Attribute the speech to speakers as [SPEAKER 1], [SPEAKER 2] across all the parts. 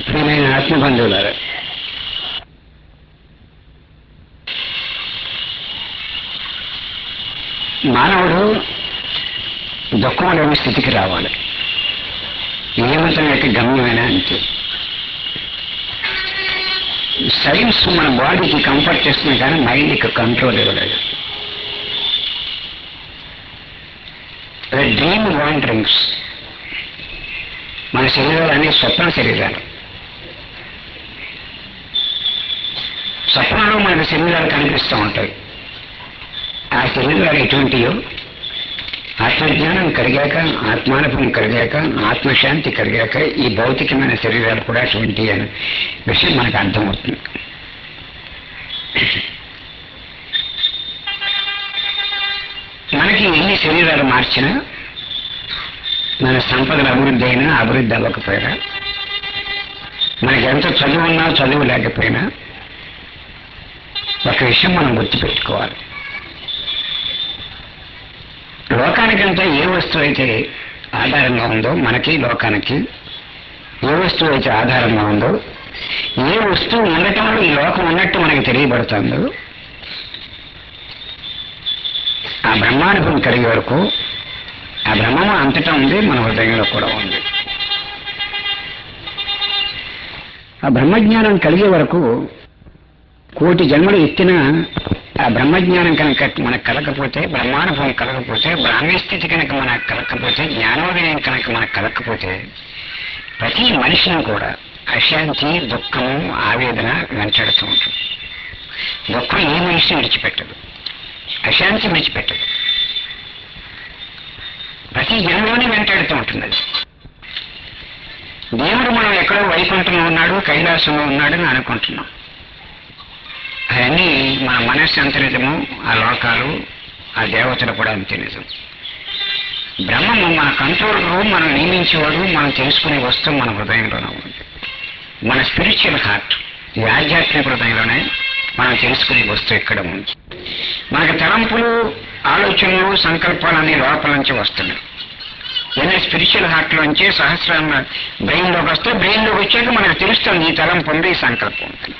[SPEAKER 1] ప్రియమైన ఆత్మబంధువులారా మానవుడు దుఃఖం లేని స్థితికి రావాలి ఏమంతం యొక్క గమ్యమైన అంతే సైన్స్ మన బాడీకి కంఫర్ట్ చేస్తుంది కానీ మైండ్కి కంట్రోల్ ఇవ్వలేదు డ్రీమ్ వాండరింగ్స్ మన శరీరాలు అనే స్వప్న శరీరాలు స్వప్నంలో మనకు శరీరాలు కనిపిస్తూ ఉంటాయి ఆ శరీరాలు ఎటువంటియో ఆత్మజ్ఞానం కలిగాక ఆత్మానుభవం కలిగాక ఆత్మశాంతి కలిగాక ఈ భౌతికమైన శరీరాలు కూడా అటువంటి అనే విషయం మనకు అర్థమవుతుంది మనకి ఎన్ని శరీరాలు మార్చినా మన సంపదల అభివృద్ధి అయినా అభివృద్ధి అవ్వకపోయినా మనకి ఎంత చదువు ఉన్నా చదువు లేకపోయినా ఒక విషయం మనం గుర్తుపెట్టుకోవాలి లోకానికంతా ఏ వస్తువు అయితే ఆధారంగా ఉందో మనకి లోకానికి ఏ వస్తువు అయితే ఆధారంగా ఉందో ఏ వస్తువు ఉండటంలో ఈ లోకం ఉన్నట్టు మనకి తెలియబడుతుందో ఆ బ్రహ్మానుభవం కలిగే వరకు ఆ బ్రహ్మము అంతటా ఉంది మన హృదయంలో కూడా ఉంది ఆ బ్రహ్మజ్ఞానం కలిగే వరకు కోటి జన్మలు ఎత్తిన ఆ బ్రహ్మజ్ఞానం కనుక మనకు కలగకపోతే బ్రహ్మానుభవం కలగకపోతే బ్రాహ్మీ స్థితి కనుక మనకు కలగకపోతే జ్ఞానోదయం కనుక మనకు కలగకపోతే ప్రతి మనిషిని కూడా అశాంతి దుఃఖము ఆవేదన వెంటాడుతూ ఉంటుంది దుఃఖం ఏ మనిషిని విడిచిపెట్టదు అశాంతి విడిచిపెట్టదు ప్రతి జన్మలోనే వెంటాడుతూ ఉంటుంది అది దేవుడు మనం ఎక్కడో వైకుంఠంలో ఉన్నాడు కైలాసంలో ఉన్నాడని అనుకుంటున్నాం అవన్నీ మన మనస్సు అంత నిజము ఆ లోకాలు ఆ దేవతలు కూడా అంతే నిజం బ్రహ్మము మన కంట్రోల్ రూమ్ మనం నియమించేవాడు మనం తెలుసుకునే వస్తువు మన హృదయంలోనే ఉంది మన స్పిరిచువల్ హార్ట్ ఈ ఆధ్యాత్మిక హృదయంలోనే మనం తెలుసుకునే వస్తువు ఇక్కడ ఉంది మనకి తలంపులు ఆలోచనలు సంకల్పాలన్నీ లోపల నుంచి వస్తున్నాయి ఏదైనా స్పిరిచువల్ హార్ట్ లోంచి సహస్రాన్న బ్రెయిన్ లోకి వస్తే బ్రెయిన్ లోకి వచ్చాక మనకు తెలుస్తుంది ఈ తలంపు ఉంది ఈ సంకల్పం ఉంది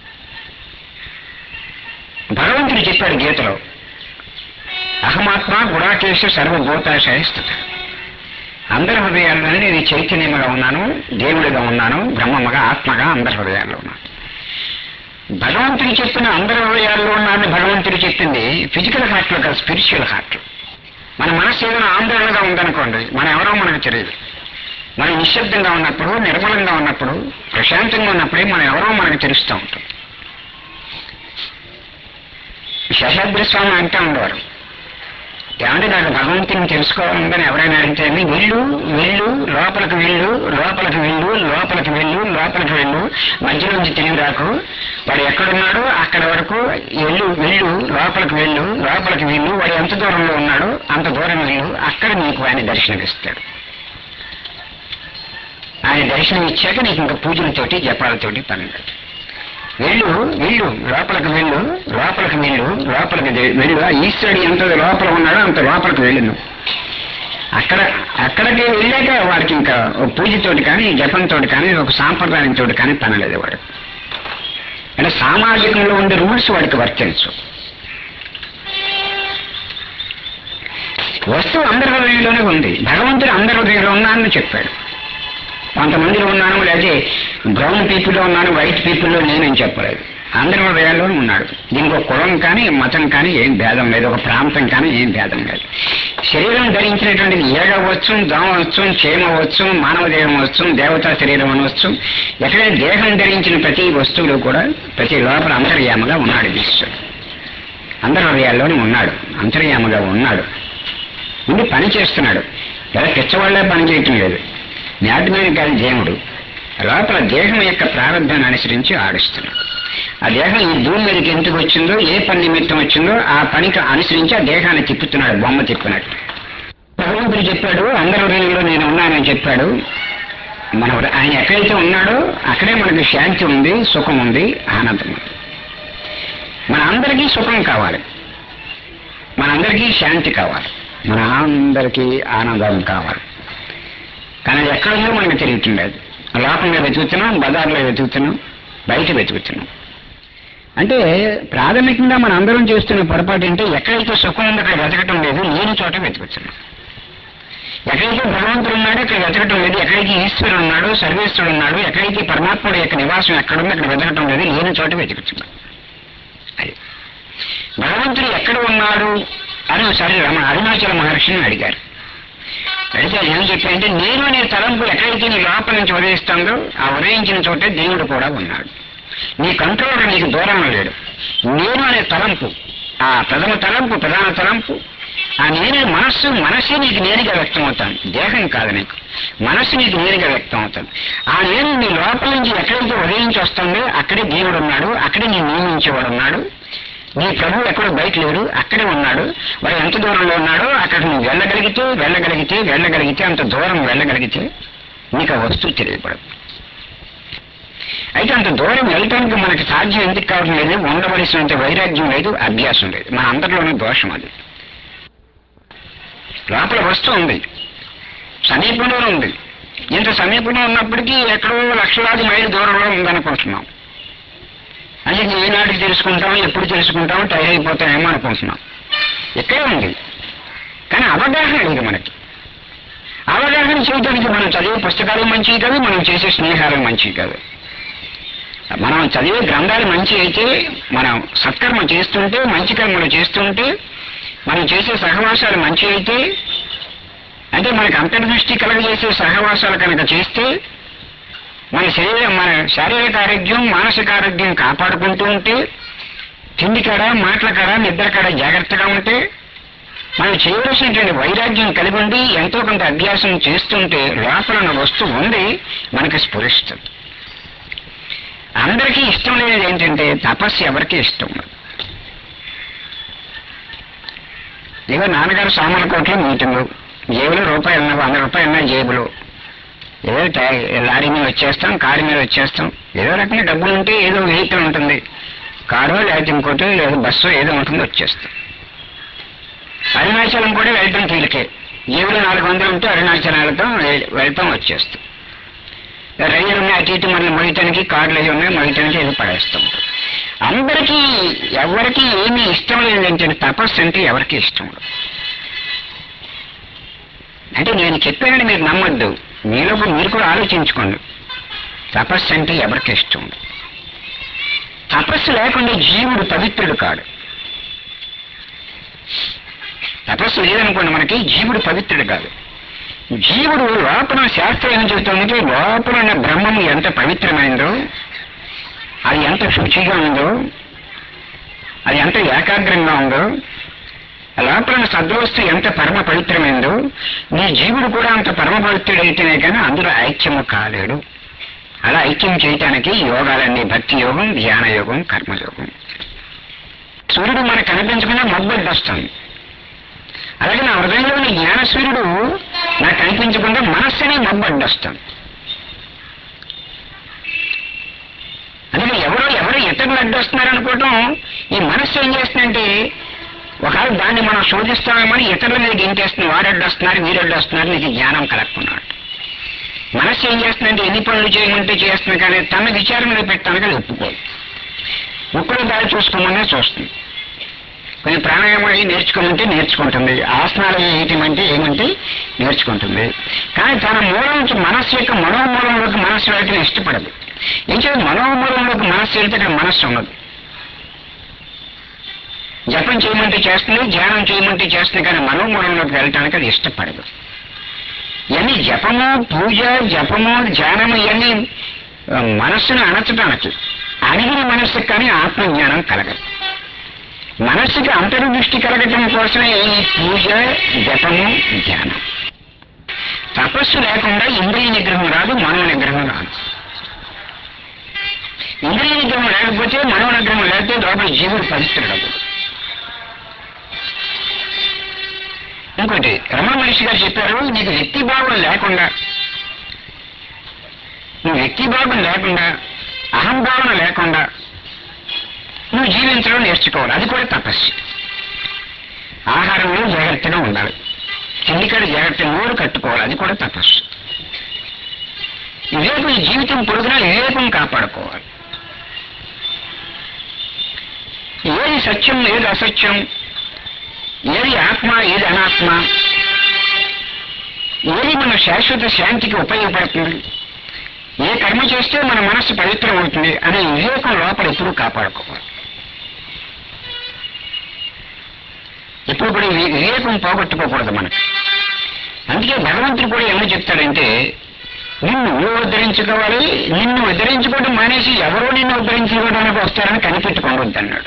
[SPEAKER 1] భగవంతుడు చెప్పాడు గీతలో అహమాత్మ గుడాకేశ సర్వభూతాశయ స్థిత అందరి హృదయాల్లోనే నేను చైతన్యముగా ఉన్నాను దేవుడిగా ఉన్నాను బ్రహ్మముగా ఆత్మగా అందరి హృదయాల్లో ఉన్నాను భగవంతుడు చెప్పిన అందరి హృదయాల్లో ఉన్నానని భగవంతుడు చెప్పింది ఫిజికల్ హార్ట్లో కాదు స్పిరిచువల్ హార్ట్లో మన మనసు ఏదైనా ఆందోళనగా ఉందనుకోండి మనం ఎవరో మనకు తెలియదు మనం నిశ్శబ్దంగా ఉన్నప్పుడు నిర్మలంగా ఉన్నప్పుడు ప్రశాంతంగా ఉన్నప్పుడే మనం ఎవరో మనకు తెలుస్తూ ఉంటుంది శశాద్రి స్వామి అంటూ ఉండేవారు ఏమంటే నాకు భగవంతుని తెలుసుకోవాలని ఎవరైనా అడిగితే వెళ్ళు వెళ్ళు లోపలికి వెళ్ళు లోపలికి వెళ్ళు లోపలికి వెళ్ళు లోపలికి వెళ్ళు మధ్య నుంచి తిరిగి రాకు వాడు ఎక్కడున్నాడో అక్కడ వరకు వెళ్ళు వెళ్ళు లోపలికి వెళ్ళు లోపలికి వెళ్ళు వాడు ఎంత దూరంలో ఉన్నాడో అంత దూరం వెళ్ళు అక్కడ నీకు ఆయన దర్శనమిస్తాడు ఆయన దర్శనం ఇచ్చాక నీకు ఇంకా పూజలతోటి జపాలతోటి పని లేదు వెళ్ళు వెళ్ళు లోపలికి వెళ్ళు లోపలికి వెళ్ళు లోపలికి దే- వెళ్ళు ఆ ఈశ్వరుడు ఎంత లోపల ఉన్నాడో అంత లోపలికి వెళ్ళు నువ్వు అక్కడ అక్కడికి వెళ్ళాక వాడికి ఇంకా ఒక పూజతోటి కానీ జపంతో కానీ ఒక సాంప్రదాయంతో కానీ పని లేదు వాడు అంటే సామాజికంలో ఉండే రూల్స్ వాడికి వర్తించు వస్తువు అందరి హృదయంలోనే ఉంది భగవంతుడు అందరి హృదయంలో ఉన్నానని చెప్పాడు కొంతమందిలో ఉన్నాను లేదా బ్రౌన్ పీపుల్లో ఉన్నాను వైట్ పీపుల్లో నేనని చెప్పలేదు అందరి హృదయాల్లోనూ ఉన్నాడు దీనికి ఒక కులం కానీ మతం కానీ ఏం భేదం లేదు ఒక ప్రాంతం కానీ ఏం భేదం లేదు శరీరం ధరించినటువంటిది ఏగ అవ్వచ్చు దోమ అవ్వచ్చు చేమ అవ్వచ్చు మానవ దేహం అవ్వచ్చు దేవతా శరీరం అనవచ్చు ఎక్కడైనా దేహం ధరించిన ప్రతి వస్తువులో కూడా ప్రతి లోపల అంతర్యామగా ఉన్నాడు ఈశ్వరుడు అందరి హృదయాల్లోనే ఉన్నాడు అంతర్యామగా ఉన్నాడు ఉండి పని చేస్తున్నాడు ఎలా పిచ్చవాళ్లే పని చేయటం లేదు జ్ఞాతమైన కాదు దేవుడు లోపల దేహం యొక్క ప్రారంభాన్ని అనుసరించి ఆడిస్తున్నాడు ఆ దేహం ఈ భూమి మీదకి ఎందుకు వచ్చిందో ఏ పని నిమిత్తం వచ్చిందో ఆ పనికి అనుసరించి ఆ దేహాన్ని తిప్పుతున్నాడు బొమ్మ తిప్పినట్టు భగవంతుడు చెప్పాడు అందరి హృదయంలో నేను ఉన్నానని చెప్పాడు మన హృ- ఆయన ఎక్కడైతే ఉన్నాడో అక్కడే మనకి శాంతి ఉంది సుఖం ఉంది ఆనందం ఉంది మన అందరికీ సుఖం కావాలి మనందరికీ శాంతి కావాలి మన అందరికీ ఆనందం కావాలి కానీ అది ఎక్కడుందో మనకు తెలియట్లేదు లోకంలో వెతుకుతున్నాం బజార్లో వెతుకుతున్నాం బయట వెతుకుతున్నాం అంటే ప్రాథమికంగా మన అందరం చేస్తున్న పొరపాటు అంటే ఎక్కడైతే సుఖం ఉందో అక్కడ వెతకటం లేదు లేని చోట వెతుకుతున్నాం ఎక్కడైతే భగవంతుడు ఉన్నాడో అక్కడ వెతకటం లేదు ఎక్కడైతే ఈశ్వరుడు ఉన్నాడో సర్వేశ్వరుడు ఉన్నాడో ఎక్కడైతే పరమాత్ముడు యొక్క నివాసం ఎక్కడుందో అక్కడ వెతకటం లేదు లేని చోట వెతుకుతున్నాం అది భగవంతుడు ఎక్కడ ఉన్నాడు అని ఒకసారి రమ అరుణాచల మహర్షిని అడిగారు అడిగితే ఆయన ఏం చెప్పారంటే నేను అనే తలంపు ఎక్కడైతే నీ లోపల నుంచి ఉదయిస్తుందో ఆ ఉదయించిన చోటే దేవుడు కూడా ఉన్నాడు నీ కంట్రోల్ నీకు దూరంలో లేడు నేను అనే తలంపు ఆ ప్రథమ తలంపు ప్రధాన తలంపు ఆ నేను మనస్సు మనస్సే నీకు నేరుగా వ్యక్తం అవుతాను దేహం కాదు నీకు మనస్సు నీకు నేరుగా వ్యక్తం అవుతాను ఆ నేను నీ లోపల నుంచి ఎక్కడైతే ఉదయించి వస్తుందో అక్కడే దేవుడు ఉన్నాడు అక్కడే నీ నియమించేవాడు ఉన్నాడు నీ ప్రభు ఎక్కడో బయట లేడు అక్కడే ఉన్నాడు వాడు ఎంత దూరంలో ఉన్నాడో అక్కడ నువ్వు వెళ్ళగలిగితే వెళ్ళగలిగితే వెళ్ళగలిగితే అంత దూరం వెళ్ళగలిగితే నీకు ఆ వస్తువు తెలియపడదు అయితే అంత దూరం వెళ్ళటానికి మనకి సాధ్యం ఎందుకు కావడం లేదు ఉండవలసినంత వైరాగ్యం లేదు అభ్యాసం లేదు మన అందరిలోనే దోషం అది లోపల వస్తువు ఉంది సమీపంలో ఉంది ఇంత సమీపంలో ఉన్నప్పటికీ ఎక్కడో లక్షలాది మైలు దూరంలో ఉందనుకుంటున్నాం అంటే ఏనాటికి తెలుసుకుంటాం ఎప్పుడు తెలుసుకుంటాం టైర్ అయిపోతామేమో అనుకుంటున్నాం ఇక్కడే ఉంది కానీ అవగాహన లేదు మనకి అవగాహన చేయడానికి మనం చదివే పుస్తకాలు మంచివి కాదు మనం చేసే స్నేహాలు మంచివి కాదు మనం చదివే గ్రంథాలు మంచి అయితే మనం సత్కర్మ చేస్తుంటే మంచి కర్మలు చేస్తుంటే మనం చేసే సహవాసాలు మంచి అయితే అంటే మనకు అంతర్దృష్టి కలగజేసే సహవాసాలు కనుక చేస్తే మన శరీరం మన శారీరక ఆరోగ్యం మానసిక ఆరోగ్యం కాపాడుకుంటూ ఉంటే తిండి కాడ మాటల కాడ నిద్ర కాడ జాగ్రత్తగా ఉంటే మనం చేయవలసినటువంటి వైరాగ్యం కలిగి ఉండి ఎంతో కొంత అభ్యాసం చేస్తుంటే లోపల ఉన్న వస్తువు ఉంది మనకి స్ఫురిస్తుంది అందరికీ ఇష్టం లేనిది ఏంటంటే తపస్సు ఎవరికీ ఇష్టం ఉండదు ఇగో నాన్నగారు సామాన్ల కోట్లో మీటింగు జేబులో రూపాయలు ఉన్నాయి వంద రూపాయలు ఉన్నాయి జేబులో ఏదో టై- లారీ మీద వచ్చేస్తాం కారు మీద వచ్చేస్తాం ఏదో రకంగా డబ్బులు ఉంటే ఏదో వెహికల్ ఉంటుంది కారు లేకపోతే ఇంకోటి లేదా బస్సు ఏదో ఉంటుంది వచ్చేస్తాం అరుణాచలం కూడా వెళ్ళటం తీరికే జేబులో నాలుగు వందలు ఉంటే అరుణాచలాలతో వె- వెళ్తాం వచ్చేస్తాం రైలు ఉన్నాయి అటు ఇటు మనం మొయ్యటానికి కార్లు అవి ఉన్నాయి మొయ్యటానికి ఏదో పడేస్తాం అందరికీ ఎవరికి ఏమీ ఇష్టం లేదు ఏంటంటే తపస్సు అంటే ఎవరికి ఇష్టం ఉండదు అంటే నేను చెప్పానని మీరు నమ్మొద్దు మీలో మీరు కూడా ఆలోచించుకోండి తపస్సు అంటే ఎవరికి ఇష్టం ఉండదు తపస్సు లేకుండా జీవుడు పవిత్రుడు కాడు తపస్సు లేదనుకోండి మనకి జీవుడు పవిత్రుడు కాదు జీవుడు లోపల శాస్త్రం ఏం చెబుతుందంటే లోపల ఉన్న బ్రహ్మము ఎంత పవిత్రమైందో అది ఎంత శుచిగా ఉందో అది ఎంత ఏకాగ్రంగా ఉందో ఆ లోపల ఉన్న సద్వస్తు ఎంత పరమ పవిత్రమైందో నీ జీవుడు కూడా అంత పరమ పవిత్రుడైతేనే కానీ అందులో ఐక్యము కాలేడు అలా ఐక్యం చేయటానికి యోగాలన్నీ భక్తి యోగం ధ్యాన యోగం కర్మయోగం సూర్యుడు మనకు కనిపించకుండా మబ్బడ్డు వస్తుంది అలాగే నా హృదయంలోని జ్ఞాన సూర్యుడు నాకు కనిపించకుండా మనస్సునే మబ్బడ్డు వస్తుంది అందుకే ఎవరో ఎవరు ఇతరులు అడ్డొస్తున్నారు అనుకోవటం ఈ మనస్సు ఏం చేస్తుందంటే ఒకవేళ దాన్ని మనం శోధిస్తామని ఇతరుల మీద గింటేస్తుంది వాడు అడ్డొస్తున్నారు వీరు అడ్డొస్తున్నారు నీకు జ్ఞానం కలగకున్నాడు మనస్సు ఏం చేస్తుందంటే ఎన్ని పనులు చేయమంటే చేస్తుంది కానీ తన విచారణలో పెట్టడానికి అది ఒప్పుకోదు ఒక్కడో దారి చూసుకోమనే చూస్తుంది కొంచెం ప్రాణాయామం అయ్యి నేర్చుకోమంటే నేర్చుకుంటుంది ఆసనాలు వేయటమంటే ఏమంటే నేర్చుకుంటుంది కానీ తన మూలం నుంచి మనస్సు యొక్క మనోమూలంలోకి మనస్సు వెళ్ళటం ఇష్టపడదు ఏం చేయాలి మనోమూలంలోకి మనస్సు వెళ్తే అక్కడ మనస్సు ఉండదు జపం చేయమంటే చేస్తుంది ధ్యానం చేయమంటే చేస్తుంది కానీ మనోమూలంలోకి వెళ్ళటానికి అది ఇష్టపడదు ఇవన్నీ జపము పూజ జపము ధ్యానము ఇవన్నీ ఆ, మనస్సును అణచడానికి అణిగిన మనస్సుకు కానీ ఆత్మజ్ఞానం కలగదు మనస్సుకి అంతర్దృష్టి కలగటం కోసమే ఈ పూజ జపము ధ్యానం తపస్సు లేకుండా ఇంద్రియ నిగ్రహం రాదు మనో నిగ్రహం రాదు ఇంద్రియ నిగ్రహం లేకపోతే మనో నిగ్రహం లేకపోతే లోపల జీవుడు పవిత్రుడు ఇంకోటి రమణ మనిషి గారు చెప్పారు నీకు వ్యక్తి భావం లేకుండా నువ్వు వ్యక్తి భావం లేకుండా అహంభావన లేకుండా నువ్వు జీవించడం నేర్చుకోవాలి అది కూడా తపస్సు ఆహారంలో జాగ్రత్తగా ఉండాలి తిండికాడ జాగ్రత్త నోరు కట్టుకోవాలి అది కూడా తపస్సు వివేకం ఈ జీవితం పొడుగునా వివేకం కాపాడుకోవాలి ఏది సత్యం ఏది అసత్యం ఏది ఆత్మ ఏది అనాత్మ ఏది మన శాశ్వత శాంతికి ఉపయోగపడుతుంది ఏ కర్మ చేస్తే మన మనస్సు పవిత్రం అవుతుంది అనే వివేకం లోపల ఎప్పుడూ కాపాడుకోవాలి ఎప్పుడు కూడా ఈ వివేకం పోగొట్టుకోకూడదు మనకు అందుకే భగవంతుడు కూడా ఏమని చెప్తాడంటే నిన్ను నువ్వు ఉద్ధరించుకోవాలి నిన్ను ఉద్ధరించుకోవడం మానేసి ఎవరో నిన్ను ఉద్ధరించుకోవడానికి వస్తారని కనిపెట్టుకోవద్దు అన్నాడు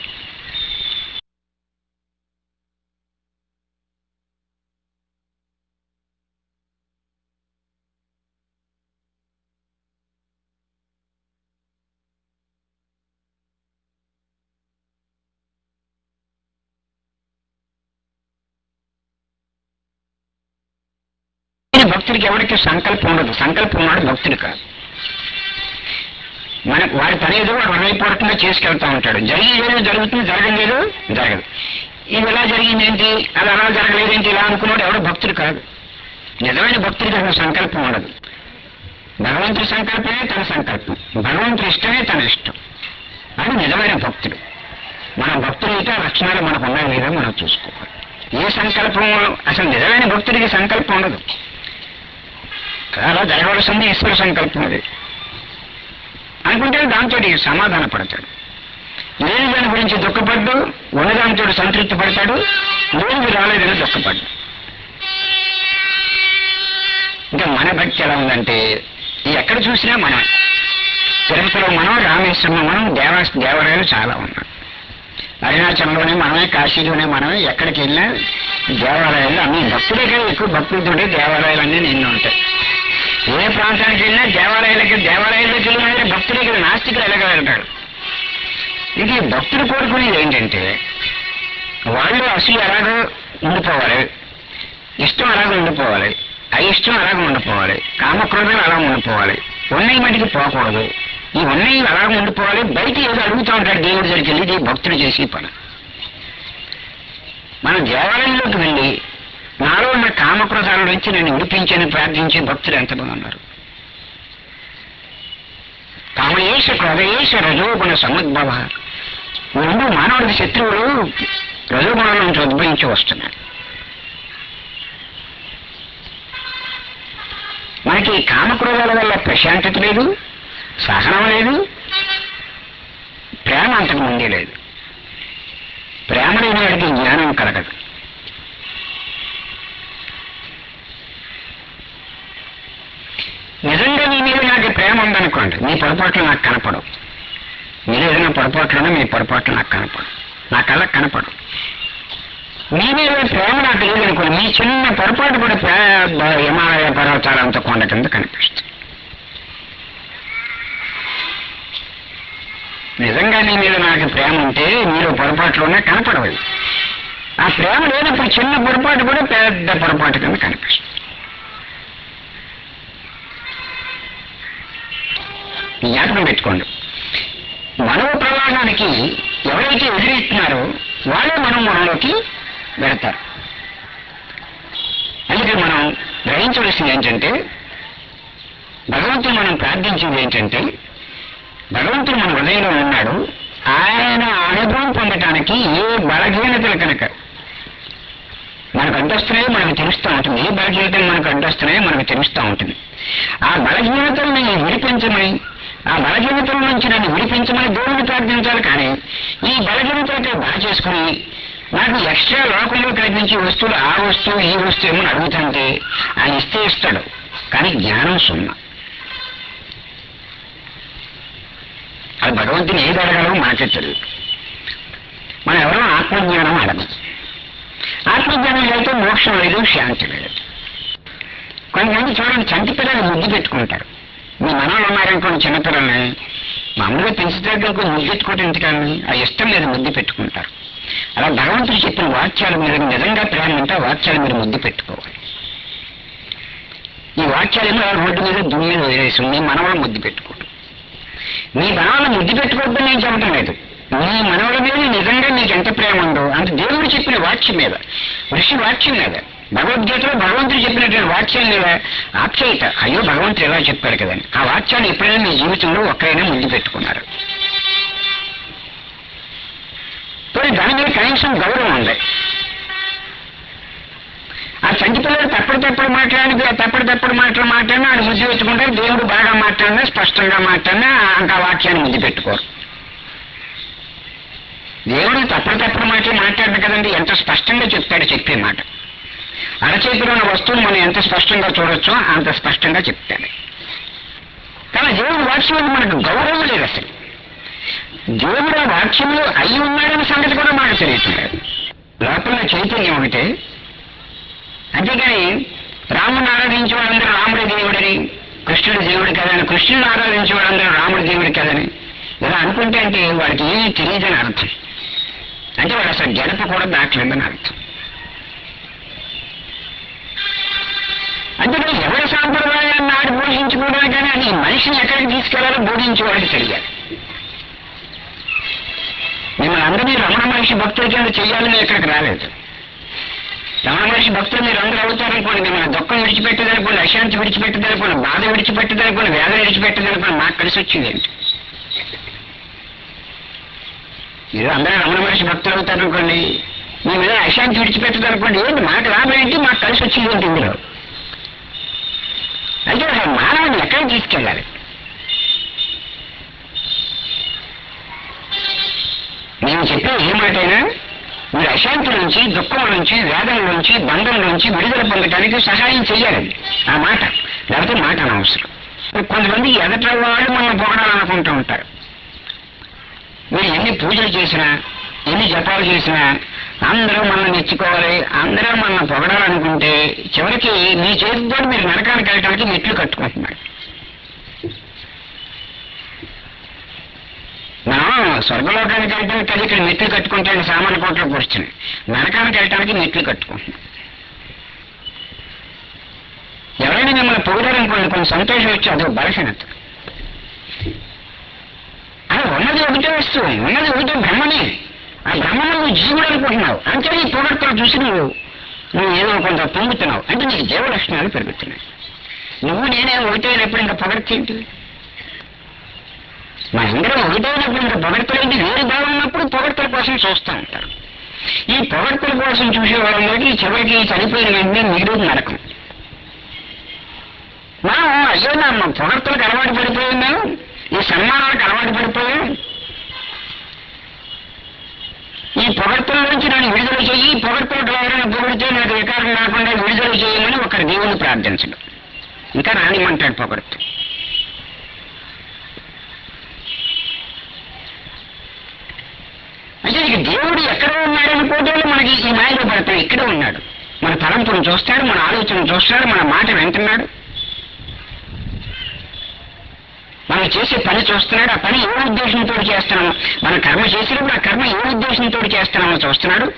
[SPEAKER 1] ఈ భక్తుడికి ఎవరికి సంకల్పం ఉండదు సంకల్పం ఉన్నాడు భక్తుడు కాదు మన వాడి పని ఏదో వాడు హృదయపూర్వకంగా చేసుకెళ్తా ఉంటాడు జరిగేదేదో జరుగుతుంది జరగలేదు జరగదు ఇది ఎలా జరిగింది ఏంటి అది అలా జరగలేదేంటి ఇలా అనుకున్నాడు ఎవడో భక్తుడు కాదు నిజమైన భక్తుడికి అసలు సంకల్పం ఉండదు భగవంతుడి సంకల్పమే తన సంకల్పం భగవంతుడి ఇష్టమే తన ఇష్టం అది నిజమైన భక్తుడు మన భక్తులు అయితే ఆ లక్షణాలు మనకు ఉన్నాయి లేదా మనం చూసుకోవాలి ఏ సంకల్పం అసలు నిజమైన భక్తుడికి సంకల్పం ఉండదు అలా జరగవలసింది ఈశ్వర సంకల్పం అది అనుకుంటే దాంతో సమాధాన పడతాడు లేని దాని గురించి దుఃఖపడ్డు ఉన్నదానితో సంతృప్తి పడతాడు లేనిది రాలేదని దుఃఖపడ్డు ఇంకా మన భక్తి ఎలా ఉందంటే ఎక్కడ చూసినా మనం తిరుపతిలో మనం రామేశ్వరంలో మనం దేవా దేవాలయాలు చాలా ఉన్నాయి అరుణాచలంలోనే మనమే కాశీలోనే మనమే ఎక్కడికి వెళ్ళినా దేవాలయాలు అన్ని భక్తులే కదా ఎక్కువ భక్తులతోటి దేవాలయాలు అన్నీ నిన్ను ఉంటాయి ఏ ప్రాంతానికి వెళ్ళినా దేవాలయాలకి దేవాలయాల్లోకి వెళ్ళినా భక్తులే కదా నాస్తికులు ఎలాగ వెళ్తాడు ఇది భక్తులు కోరుకునేది ఏంటంటే వాళ్ళు అసలు ఎలాగో ఉండిపోవాలి ఇష్టం అలాగ ఉండిపోవాలి అయిష్టం అలాగ ఉండిపోవాలి కామక్రోధం అలా ఉండిపోవాలి ఉన్నాయి మటుకు పోకూడదు ఈ ఉన్నాయి అలాగ ఉండిపోవాలి బయట ఏదో అడుగుతూ ఉంటాడు దేవుడి దగ్గరికి వెళ్ళి ఇది భక్తుడు చేసే పని మనం దేవాలయంలోకి వెళ్ళి నాలో ఉన్న కామక్రోధాల నుంచి నేను విడిపించని ప్రార్థించే భక్తులు ఎంతమంది ఉన్నారు కామయేష క్రోధయేష రజోగుణ సముద్భవ ఈ రెండు మానవుడికి శత్రువులు రజోగుణం నుంచి ఉద్భవించి వస్తున్నాయి మనకి కామక్రోధాల వల్ల ప్రశాంతత లేదు సహనం లేదు ప్రేమ అంతకు ముందే లేదు ప్రేమ లేని వాడికి జ్ఞానం కలగదు నిజంగా నీ మీద నాకు ప్రేమ ఉందనుకోండి మీ పొరపాట్లు నాకు కనపడవు మీరు ఏదైనా పొరపాట్లున్నా మీ పొరపాట్లు నాకు కనపడవు నా కళ్ళకు కనపడవు మీ మీద ప్రేమ నాకు లేదనుకోండి మీ చిన్న పొరపాటు కూడా పెద్ద హిమాలయ పర్వతాలంత కొండ కింద కనిపిస్తుంది నిజంగా నీ మీద నాకు ప్రేమ ఉంటే మీరు పొరపాట్లున్నా కనపడవు ఆ ప్రేమ లేనప్పుడు చిన్న పొరపాటు కూడా పెద్ద పొరపాటు కింద కనిపిస్తుంది జ్ఞాపకం పెట్టుకోండి మనవ ప్రవాహానికి ఎవరైతే ఎదురెత్తున్నారో వాళ్ళే మనం మనలోకి వెళతారు అందుకే మనం గ్రహించవలసింది ఏంటంటే భగవంతుడు మనం ప్రార్థించింది ఏంటంటే భగవంతుడు మన హృదయంలో ఉన్నాడు ఆయన అనుభవం పొందటానికి ఏ బలహీనతలు కనుక మనకు అడ్డొస్తున్నాయో మనకు తెలుస్తూ ఉంటుంది ఏ బలహీనతలు మనకు అడ్డొస్తున్నాయో మనకు తెలుస్తూ ఉంటుంది ఆ బలహీనతల్ని విడిపించమని ఆ బలహీనతల నుంచి నన్ను విడిపించమని దేవుడిని ప్రార్థించాలి కానీ ఈ బలహీనతలతో బాగా చేసుకుని నాకు ఎక్స్ట్రా లోకంలో కనిపించే వస్తువులు ఆ వస్తువు ఈ వస్తువు ఏమని అడుగుతుంటే ఆయన ఇస్తే ఇస్తాడు కానీ జ్ఞానం సున్నా అది భగవంతుని ఏది అడగలమో మనకే తెలియదు మనం ఎవరో ఆత్మజ్ఞానం అడగం ఆత్మజ్ఞానం లేకపోతే మోక్షం లేదు శాంతి లేదు కొంతమంది చూడండి చంటి పిల్లలు ముద్దు పెట్టుకుంటారు మీ మనవాళ్ళు ఉన్నారనుకోండి చిన్నపిల్లల్ని మామూలుగా పెంచుతానికి ముద్దు పెట్టుకోవటం ఎందుకని ఆ ఇష్టం మీద ముద్దు పెట్టుకుంటారు అలా భగవంతుడు చెప్పిన వాక్యాలు మీరు నిజంగా ప్రేమ ఉంటే ఆ వాక్యాలు మీరు ముద్దు పెట్టుకోవాలి ఈ వాక్యాలేమో రోడ్డు మీద దుమ్మి మీద వదిలేసి మీ మనవాళ్ళు ముద్దు పెట్టుకోవడం మీ మనవాళ్ళు ముద్దు పెట్టుకోవద్దని నేను చెప్పడం లేదు మీ మనవల మీద నిజంగా మీకు ఎంత ప్రేమ ఉందో అంత దేవుడు చెప్పిన వాక్యం మీద ఋషి వాక్యం మీద భగవద్గీతలో భగవంతుడు చెప్పినటువంటి వాక్యాన్ని ఆప్యాయత అయ్యో భగవంతుడు ఎలా చెప్పాడు కదండి ఆ వాక్యాన్ని ఎప్పుడైనా మీ జీవితంలో ఒక్కరైనా ముందు పెట్టుకున్నారు పోనీ దాని మీద కనీసం గౌరవం ఉంది ఆ సంచి పిల్లలు తప్పుడు తప్పుడు మాట్లాడి తప్పుడు తప్పుడు మాటలు మాట్లాడినా ఆయన ముద్దు పెట్టుకుంటారు దేవుడు బాగా మాట్లాడినా స్పష్టంగా మాట్లాడినా ఇంకా వాక్యాన్ని ముద్దు పెట్టుకోరు దేవుడు తప్పుడు తప్పుడు మాటలు మాట్లాడదు కదండి ఎంత స్పష్టంగా చెప్తాడు చెప్పే మాట అరచేతిలో ఉన్న వస్తువును మనం ఎంత స్పష్టంగా చూడొచ్చో అంత స్పష్టంగా చెప్తాడు కానీ దేవుడు వాక్యం మనకు గౌరవం లేదు అసలు దేవుడు ఆ వాక్యంలో అయి ఉన్నాడనే సంగతి కూడా మనకు తెలియట్లేదు లోపల చైతన్యం ఒకటే అంతేగాని రాముని ఆరాధించే వాళ్ళందరూ రాముడి దేవుడని కృష్ణుడి దేవుడు కదని కృష్ణుని ఆరాధించే వాళ్ళందరూ రాముడి దేవుడు కదని ఇలా అనుకుంటే అంటే వాడికి ఏమీ తెలియదని అర్థం అంటే వాడు అసలు గడప కూడా దాటలేదని అర్థం అంటే ఎవరి సాంప్రదాయాన్ని నాడు పోషించుకోవడానికి కానీ అది మనిషిని ఎక్కడికి తీసుకెళ్లాలో బోధించేవాడికి తెలియాలి మిమ్మల్ని అందరినీ రమణ మనిషి భక్తుల కింద చెయ్యాలని ఇక్కడికి రాలేదు రమణ మనిషి భక్తులు మీరు అందరూ అవుతారనుకోండి మిమ్మల్ని దుఃఖం విడిచిపెట్టదనుకోండి అశాంతి విడిచిపెట్టదనుకోండి బాధ విడిచిపెట్టదనుకోండి వేదన విడిచిపెట్టదనుకోండి నాకు కలిసి వచ్చింది ఏంటి మీరు అందరూ రమణ మనిషి భక్తులు అవుతారనుకోండి మీ మీద అశాంతి విడిచిపెట్టదనుకోండి ఏంటి మాకు లాభం ఏంటి మాకు కలిసి వచ్చింది ఏంటి ఇందులో అంటే అసలు మానవుని ఎక్కడ తీసుకెళ్ళాలి నేను చెప్పే ఏ మాటైనా మీరు అశాంతి నుంచి దుఃఖం నుంచి వేదన నుంచి బంధం నుంచి విడుదల పొందడానికి సహాయం చెయ్యాలి ఆ మాట లేకపోతే మాట అనవసరం కొంతమంది ఎదట వాళ్ళు మనం పొగడాలనుకుంటూ ఉంటారు మీరు ఎన్ని పూజలు చేసినా ఎన్ని జపాలు చేసినా అందరూ మనం మెచ్చుకోవాలి అందరూ మనం పొగడాలనుకుంటే చివరికి మీ చేతితో మీరు నరకానికి వెళ్ళడానికి మెట్లు కట్టుకుంటున్నారు మనం స్వర్గలోకానికి వెళ్ళడానికి అది ఇక్కడ మెట్లు కట్టుకుంటే సామాన్య కోట్లో కూర్చుని నరకానికి వెళ్ళడానికి మెట్లు కట్టుకుంటున్నాం ఎవరైనా మిమ్మల్ని పొగిడారనుకోండి కొంచెం సంతోషం వచ్చి అదో బలహీనత అది ఉన్నది ఒకటే వస్తువు ఉన్నది ఒకటే బ్రహ్మనే ఆ బ్రహ్మను నువ్వు జీవుడు అనుకుంటున్నావు అంటే ఈ పొగడ్తలు చూసి నువ్వు నువ్వు ఏదో కొంత పొంగుతున్నావు అంటే నీకు జీవ లక్షణాలు పెరుగుతున్నాయి నువ్వు నేనే ఒకటైనప్పుడు ఇంకా పొగడ్తేంటి మనందరం ఒకటైనప్పుడు ఇంకా పొగడ్తలేంటి వేరు భావం ఉన్నప్పుడు పొగడ్తల కోసం చూస్తూ ఉంటారు ఈ పొగడ్తల కోసం చూసే వాళ్ళందరికీ చివరికి చనిపోయిన వెంటనే మిగిలి నరకం మనం అయ్యో నా పొగడ్తలకు అలవాటు పడిపోయాం మేము ఈ సన్మానాలకు అలవాటు పడిపోయాం ఈ పొగడ్తల నుంచి నన్ను విడుదల చెయ్యి ఈ పొగడ్తలకు ఎవరైనా పొగిడితే నాకు వికారం రాకుండా విడుదల చేయమని ఒక దేవుని ప్రార్థించడం ఇంకా రానిమంటాడు పొగడ్తు అంటే ఇక దేవుడు ఎక్కడ ఉన్నాడని పోటీలు మనకి ఈ మాయలో పడతాయి ఇక్కడే ఉన్నాడు మన తలంపును చూస్తాడు మన ఆలోచన చూస్తాడు మన మాట వింటున్నాడు మనం చేసే పని చూస్తున్నాడు ఆ పని ఏ ఉద్దేశంతో చేస్తున్నాము మన కర్మ చేసినప్పుడు ఆ కర్మ ఏ ఉద్దేశంతో చేస్తున్నామో చూస్తున్నాడు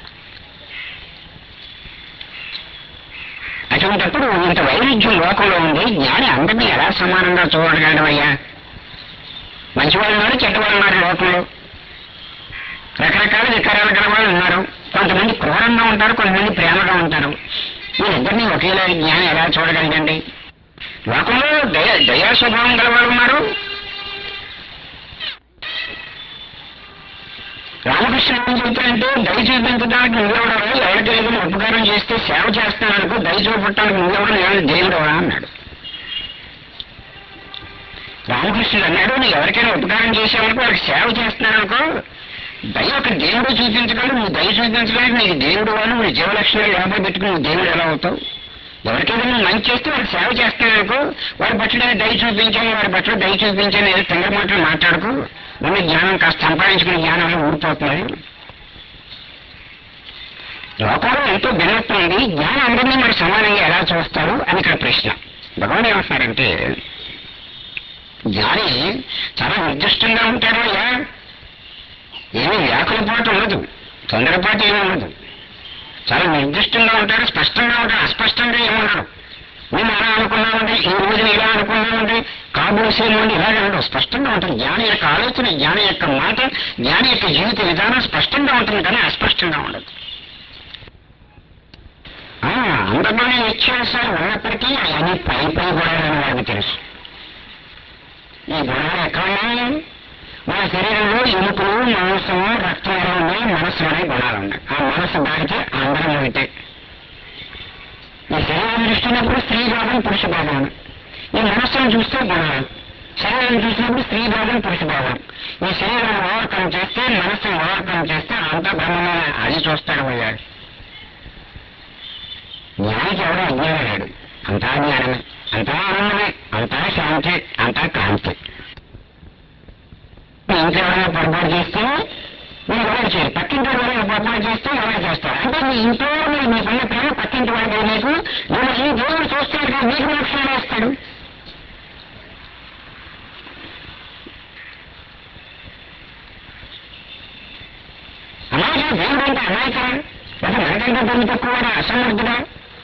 [SPEAKER 1] అటువంటప్పుడు ఇంత వైరుధ్యం లోకంలో ఉంది జ్ఞాని అందరినీ ఎలా సమానంగా చూడగలడు అయ్యా మంచివాళ్ళు ఉన్నారు చెడ్డవాళ్ళు ఉన్నారు లోకంలో రకరకాల వికారాలు గల వాళ్ళు ఉన్నారు కొంతమంది క్రూరంగా ఉంటారు కొంతమంది ప్రేమగా ఉంటారు వీళ్ళిద్దరినీ ఒకేలా జ్ఞానం ఎలా చూడగలగండి లోకంలో దయ దయా స్వభావం గల వాళ్ళు ఉన్నారు రామకృష్ణ ఏం చెప్తారంటే దయ చూపించడానికి నువ్వెవడరా ఎవరికి ఏదైనా ఉపకారం చేస్తే సేవ చేస్తాననుకో దయ చూపట్టడానికి నువ్వెవడ నేను దేవుడవా అన్నాడు రామకృష్ణుడు అన్నాడు నువ్వు ఎవరికైనా ఉపకారం చేసావనుకో వాడికి సేవ చేస్తున్నాననుకో దయ ఒక దేవుడు చూపించగలడు నువ్వు దయ చూపించడానికి నీకు దేవుడు అని నువ్వు జీవలక్షణాలు లోపల పెట్టుకుని నువ్వు దేవుడు ఎలా అవుతావు ఎవరికైనా నువ్వు మంచి చేస్తే వాడు సేవ చేస్తాననుకో వాడి బట్టలు దయ చూపించాను వాడి బట్టలు దయ చూపించాను ఏదో తెంగ మాటలు మాట్లాడుకో ఉన్న జ్ఞానం కాస్త సంపాదించుకునే జ్ఞానంలో ఊడిపోతున్నాయి లోకంలో ఎంతో భిన్నత్వం ఉంది జ్ఞానం అందరినీ మరి సమానంగా ఎలా చూస్తారు అని ఇక్కడ ప్రశ్న భగవాన్ ఏమంటున్నారంటే జ్ఞాని చాలా నిర్దిష్టంగా ఉంటాడు అయ్యా ఏమీ వ్యాకులపాటు ఉండదు తొందరపాటు ఏమీ ఉండదు చాలా నిర్దిష్టంగా ఉంటాడు స్పష్టంగా ఉంటాడు అస్పష్టంగా ఏమన్నాడు మేము అలా అనుకున్నామండి ఈ రోజు ఇలా అనుకున్నామండి కాబోసేమండి ఇలాగే ఉండవు స్పష్టంగా ఉంటుంది జ్ఞాని యొక్క ఆలోచన జ్ఞాని యొక్క మాట జ్ఞాని యొక్క జీవిత విధానం స్పష్టంగా ఉంటుంది కానీ అస్పష్టంగా ఉండదు ఆ, అందరిలోనే వ్యత్యాసాలు ఉన్నప్పటికీ అవన్నీ పై పై గుణాలని వారికి తెలుసు ఈ గుణాలు ఎక్కడ ఉన్నాయి మన శరీరంలో ఎముకలు మాంసము రక్తంలో ఉన్నాయి మనసులోనే గుణాలు ఉన్నాయి ఆ మనసు దానికి అందరం ఒకటే ఈ శరీరం దృష్టినప్పుడు స్త్రీ భాగం పురుష భాగం ఈ మనస్సును చూస్తే గుణాలు శరీరం చూసినప్పుడు స్త్రీ భాగం పురుష భాగం ఈ శరీరం ఓవర్కం చేస్తే మనస్సును ఓవర్కం చేస్తే అంతా బ్రహ్మమే అది చూస్తాడు పోయాడు జ్ఞానికి ఎవడో అజ్ఞానం లేడు అంతా జ్ఞానమే అంతా ఆనందమే అంతా శాంతి అంతా కాంతి ఇంట్లో ఎవరైనా పొరపాటు చేస్తే మీరు ఎవరు చేయరు పక్కింటి వాళ్ళు ఎవరైనా పొరపాటు చేస్తే ఎవరు చేస్తారు అంటే మీ ఇంట్లో మీరు మీకున్న ప్రేమ పక్కింటి వాళ్ళు మీకు మీరు ఈ దేవుడు చూస్తాడు కదా మీకు మోక్షం వేస్తాడు అమాయకుడు దేవుడు అంటే అమాయకుడా లేదా మనకంటే తెలివి తక్కువ అసమర్థుడా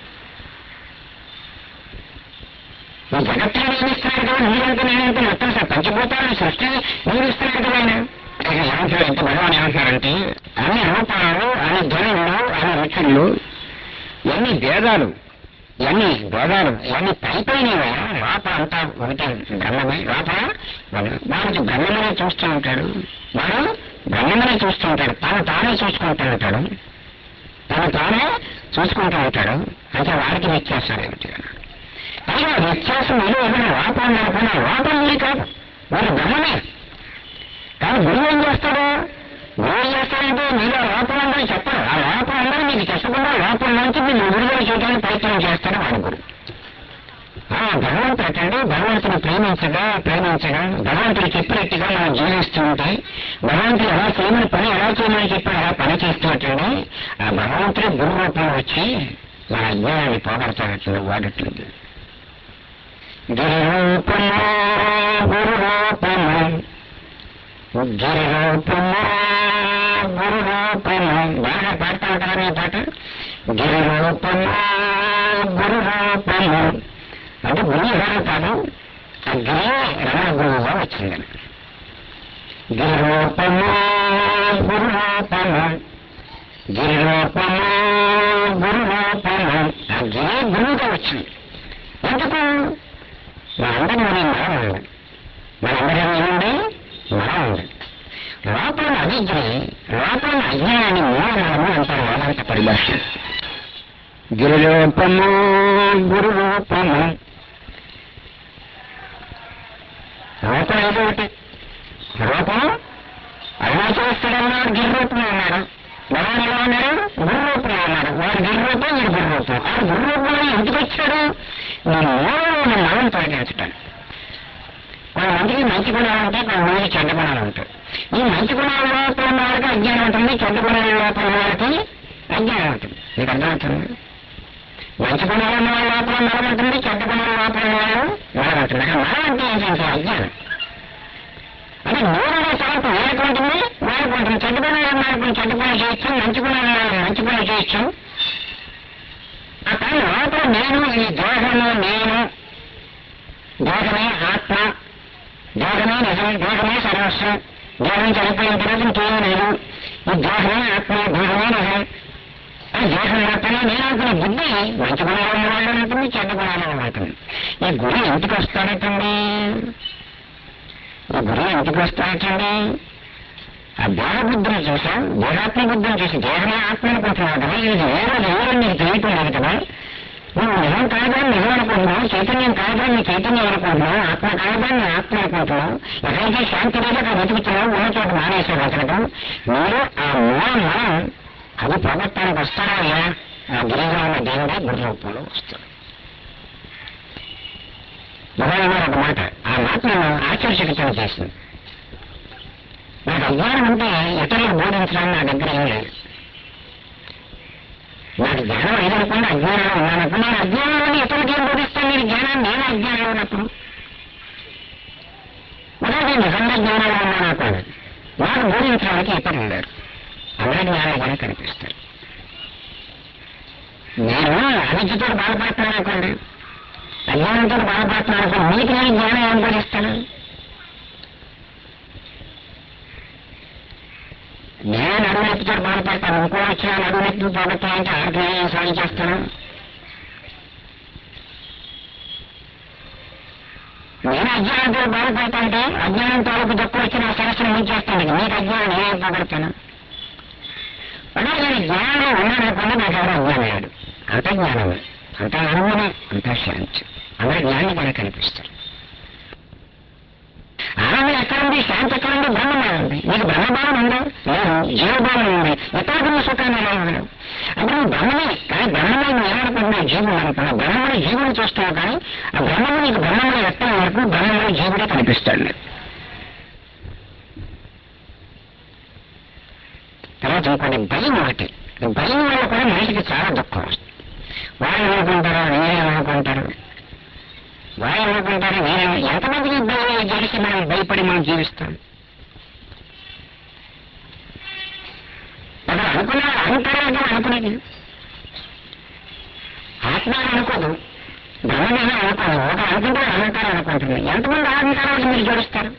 [SPEAKER 1] ఈ జగత్తులో నియమిస్తున్నాడు కదా మీరంతా నేనంతా మొత్తం సార్ పంచభూతాలను సృష్టి నియమిస్తున్నాడు కదా ఆయన ఇక ఏమంటారు ఎంత భగవాన్ ఏమంటారంటే అన్ని రూపాలు అన్ని ధ్వనులు అన్ని రుచులు ఎన్ని భేదాలు ఎన్ని భేదాలు ఎన్ని పైపోయినవి లోపల అంతా ఒకటి బ్రహ్మమే లోపల వాడు- వాడికి బ్రహ్మమనే చూస్తూ ఉంటాడు వాడు బ్రహ్మమనే చూస్తూ ఉంటాడు తాను తానే చూసుకుంటూ ఉంటాడు తను తానే చూసుకుంటూ ఉంటాడు అంటే వాడికి వ్యత్యాసాలు ఏమిటి అన్నాడు పైగా వ్యత్యాసం ఏదో ఏదైనా లోపం లేకుండా లోపం ఉంది కాదు వాడు బ్రహ్మమే కానీ గురువు ఏం చేస్తాడు గురువు ఏం చేస్తాడంటే మీలో లోపం ఉందని చెప్పడు ఆ లోపం ఉందని మీకు చెప్పకుండా లోపం నుంచి మీరు విడుదల చేయడానికి ప్రయత్నం చేస్తాడు వాడు గురువు ఆ భగవంతుడు అటండి భగవంతుని ప్రేమించగా ప్రేమించగా భగవంతుడు చెప్పినట్టుగా మనం జీవిస్తూ ఉంటే భగవంతుడు ఎలా చేయమని పని ఎలా చేయమని చెప్పి అలా పని చేస్తున్నట్టండి ఆ భగవంతుడే గురు రూపంలో వచ్చి మన అజ్ఞానాన్ని పోగొడతాడట్లేదు వాడట్లేదు గిరి రూపము గురు రూపము గిరి రూపము గురు రూపము బాగా పాడుతూ ఉంటారా ఈ పాట గిరి రూపము గురు రూపము అంటే గురువు ఎవరు కాదు ఆ గిరి రమణ గురువుగా వచ్చిందని గిరి రూపము గురు రూపము గిరి రూపము గురు రూపము ఆ గిరి గురువుగా వచ్చింది ఎందుకు మనందరిలోనే మరం ఉంది మనందరిలో ఏముంది మరం ఉంది లోపల అవిద్యని లోపల అజ్ఞానాన్ని మూలమలము అంటారు వేదాంత పరిభాష గిరిరూపము గురు రూపము రూపం ఏదో ఒకటి రూపం అరుణాచలస్తుడన్నాడు గిరి రూపంలో ఉన్నాడు భగవాన్ ఎలా ఉన్నాడు గురు రూపంలో ఉన్నాడు వాడు గిరి రూపం వీడు గురు రూపం ఆ గురు రూపంలో ఎందుకు వచ్చాడు నేను మూలంలో మనం తొలగించటాను కొంతమందికి మంచి గుణాలు ఉంటాయి కొంతమందికి చెడ్డ గుణాలు ఉంటాయి ఈ మంచి గుణాల లోపల ఉన్న వాళ్ళకి అజ్ఞానం ఉంటుంది చెడ్డ గుణాల లోపల ఉన్న వాళ్ళకి అజ్ఞానం ఉంటుంది మీకు అర్థమవుతుంది మంచి గుణాలు ఉన్న వాళ్ళ లోపల మరం ఉంటుంది చెడ్డ గుణాల లోపల ఉన్న వాళ్ళు మరం ఉంటుంది అక్కడ మరం అంటే ఏంటంటే అజ్ఞానం అంటే మూడవ తరపు వీళ్ళకి ఉంటుంది వాళ్ళకి ఉంటుంది చెడ్డ గుణాలు ఉన్న వాళ్ళకి చెడ్డ గుణాలు చేయొచ్చు మంచి గుణాలు ఉన్న వాళ్ళకి మంచి గుణాలు చేయొచ్చు అక్కడ లోపల నేను ఈ దేహము నేను దేహమే ఆత్మ దేహమే నిజం దేహమే సర్వస్వం దేహం చనిపోయిన తర్వాత ఇంకేమీ లేదు ఈ దేహమే ఆత్మ దేహమే నిజం ఆ దేహం మాత్రమే నేను అనుకునే బుద్ధి మంచి గుణాలు ఉన్న వాళ్ళు ఉంటుంది చెడ్డ గుణాలు ఉన్న ఉంటుంది ఈ గురి ఎందుకు వస్తాడటండి ఈ గురి ఎందుకు వస్తాడటండి ఆ దేహ బుద్ధిని చూసాం దేహాత్మ బుద్ధిని చూసి దేహమే ఆత్మ అనుకుంటున్నావు కదా ఇది వేరే ఎవరు నీకు తెలియటం లేదు కదా నువ్వు నిజం కాదని నిజం అనుకుంటున్నావు చైతన్యం కాదని నీ చైతన్యం అనుకుంటున్నావు ఆత్మ కాదని నీ ఆత్మ అనుకుంటున్నావు ఎక్కడైతే శాంతి లేదు అక్కడ వెతుకుతున్నావు ఉన్న చోట మానేసే వెతకడం మీరు ఆ మూల మనం అది ప్రభుత్వానికి వస్తారా అయ్యా ఆ గిరిగా ఉన్న దేవుడే గురు రూపంలో వస్తాడు భగవాన్ గారు ఒక మాట ఆ మాట నేను ఆశ్చర్యచకితం చేసింది నాకు అజ్ఞానం ఉంటే ఇతరులకు బోధించడానికి నా దగ్గర ఏం లేదు నాకు జ్ఞానం లేదనుకోండి అజ్ఞానంలో ఉన్నానప్పుడు నేను అజ్ఞానంలోని ఇతరులకు ఏం బోధిస్తాను నేను జ్ఞానాన్ని నేను అజ్ఞానంలో ఉన్నప్పుడు ఉదాహరణ నేను నిజంగా జ్ఞానంలో ఉన్నాను అనుకోండి నాకు బోధించడానికి ఇతరులు లేరు అందరూ జ్ఞానంగానే కనిపిస్తారు నేను అవిద్యతో బాధపడుతున్నాను అనుకోండి అజ్ఞానంతో బాధపడుతున్నాను అనుకోండి మీకు నేను జ్ఞానం ఏం బోధిస్తాను నేను నడునొప్పితో బాధపడతాను ఇంకో వచ్చిన నడునొప్పి పోగొట్టాలంటే ఆడికి నేను సాయం చేస్తాను అజ్ఞానంతో బాధపడుతుంటే అజ్ఞానం తాలూకు తక్కువ వచ్చి నా సరస్సును ముంచేస్తాను నీకు అజ్ఞానం నేనేం పోగొడతాను అంటే నేను జ్ఞానం ఉన్నాడనుకున్నా నాకు ఎవరు అజ్ఞానం లేడు అంత జ్ఞానమే అంత అనుగుణం అంత శాంతి అందరూ జ్ఞానం కూడా కనిపిస్తారు ఆనందం ఎక్కడుంది శాంతి ఎక్కడుంది బ్రహ్మభావం ఉంది నీకు బ్రహ్మభావం ఉందా లేదు జీవభావం ఉంది ఎక్కడికున్న సుఖాన్ని ఎలా ఉండవు అంటే నువ్వు బ్రహ్మమే కానీ బ్రహ్మమే నువ్వు ఏమనుకుంటున్నావు జీవుడు అనుకున్నావు బ్రహ్మముడు జీవుడు చూస్తున్నావు కానీ ఆ బ్రహ్మము నీకు బ్రహ్మముడు ఎక్కడ వరకు బ్రహ్మముడు జీవుడే కనిపిస్తాడు నీకు తర్వాత ఇంకోటి భయం ఒకటి ఈ భయం వల్ల కూడా మనిషికి చాలా దుఃఖం వస్తుంది వాళ్ళు ఏమనుకుంటారు నేనేమనుకుంటారు వాళ్ళు ఏమనుకుంటారు నేను ఎంతమందికి భయం జరిసి మనం భయపడి మనం జీవిస్తాం అక్కడ అనుకున్న అహంకారం అనుకునేది ఆత్మ అనుకోదు బ్రహ్మమే అనుకోదు ఒక అనుకుంటే అహంకారం అనుకుంటుంది ఎంతమంది అహంకారాలు మీరు జోడిస్తారు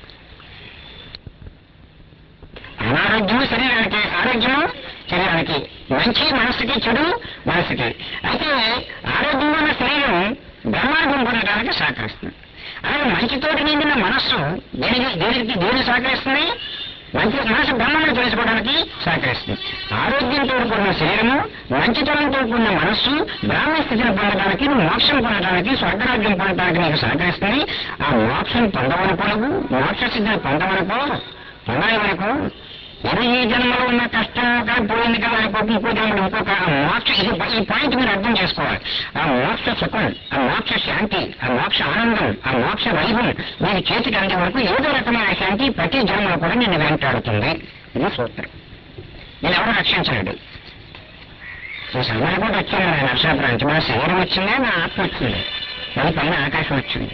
[SPEAKER 1] అనారోగ్యము శరీరానికి ఆరోగ్యము శరీరానికి మంచి మనసుకి చెడు మనసుకి అయితే ఆరోగ్యంగా ఉన్న శరీరం బ్రహ్మాండం పొందడానికి సహకరిస్తుంది అలాగే మంచితోటి నిండిన మనస్సు దేనికి దేనికి దేనికి సహకరిస్తుంది మంచి మనసు బ్రహ్మను తెలుసుకోవడానికి సహకరిస్తుంది ఆరోగ్యంతో కూడిన శరీరము మంచితనంతో కూడిన మనస్సు బ్రాహ్మణ స్థితిని పొందడానికి మోక్షం పొందడానికి స్వర్గరాజ్యం పొందడానికి నీకు సహకరిస్తుంది ఆ మోక్షం పొందవనుకోవు మోక్ష స్థితిని పొందవనుకో పొందలే వరకు ఏదో ఈ జన్మలో ఉన్న కష్టం కానీ పోయింది కదా అనుకోక ఇంకో జన్మలో ఇంకొక ఆ మోక్ష ఇది ఈ పాయింట్ మీరు అర్థం చేసుకోవాలి ఆ మోక్ష సుఖం ఆ మోక్ష శాంతి ఆ మోక్ష ఆనందం ఆ మోక్ష వైభవం నేను చేతికి అందే వరకు ఏదో రకమైన శాంతి ప్రతి జన్మలో కూడా నేను వెంటాడుతుంది ఇది సూత్రం నేను ఎవరు రక్షించలేడు ఈ సమయం కూడా వచ్చాను నా నరసాపురానికి నా శరీరం వచ్చిందా నా ఆత్మ వచ్చింది అది పైన ఆకాశం వచ్చింది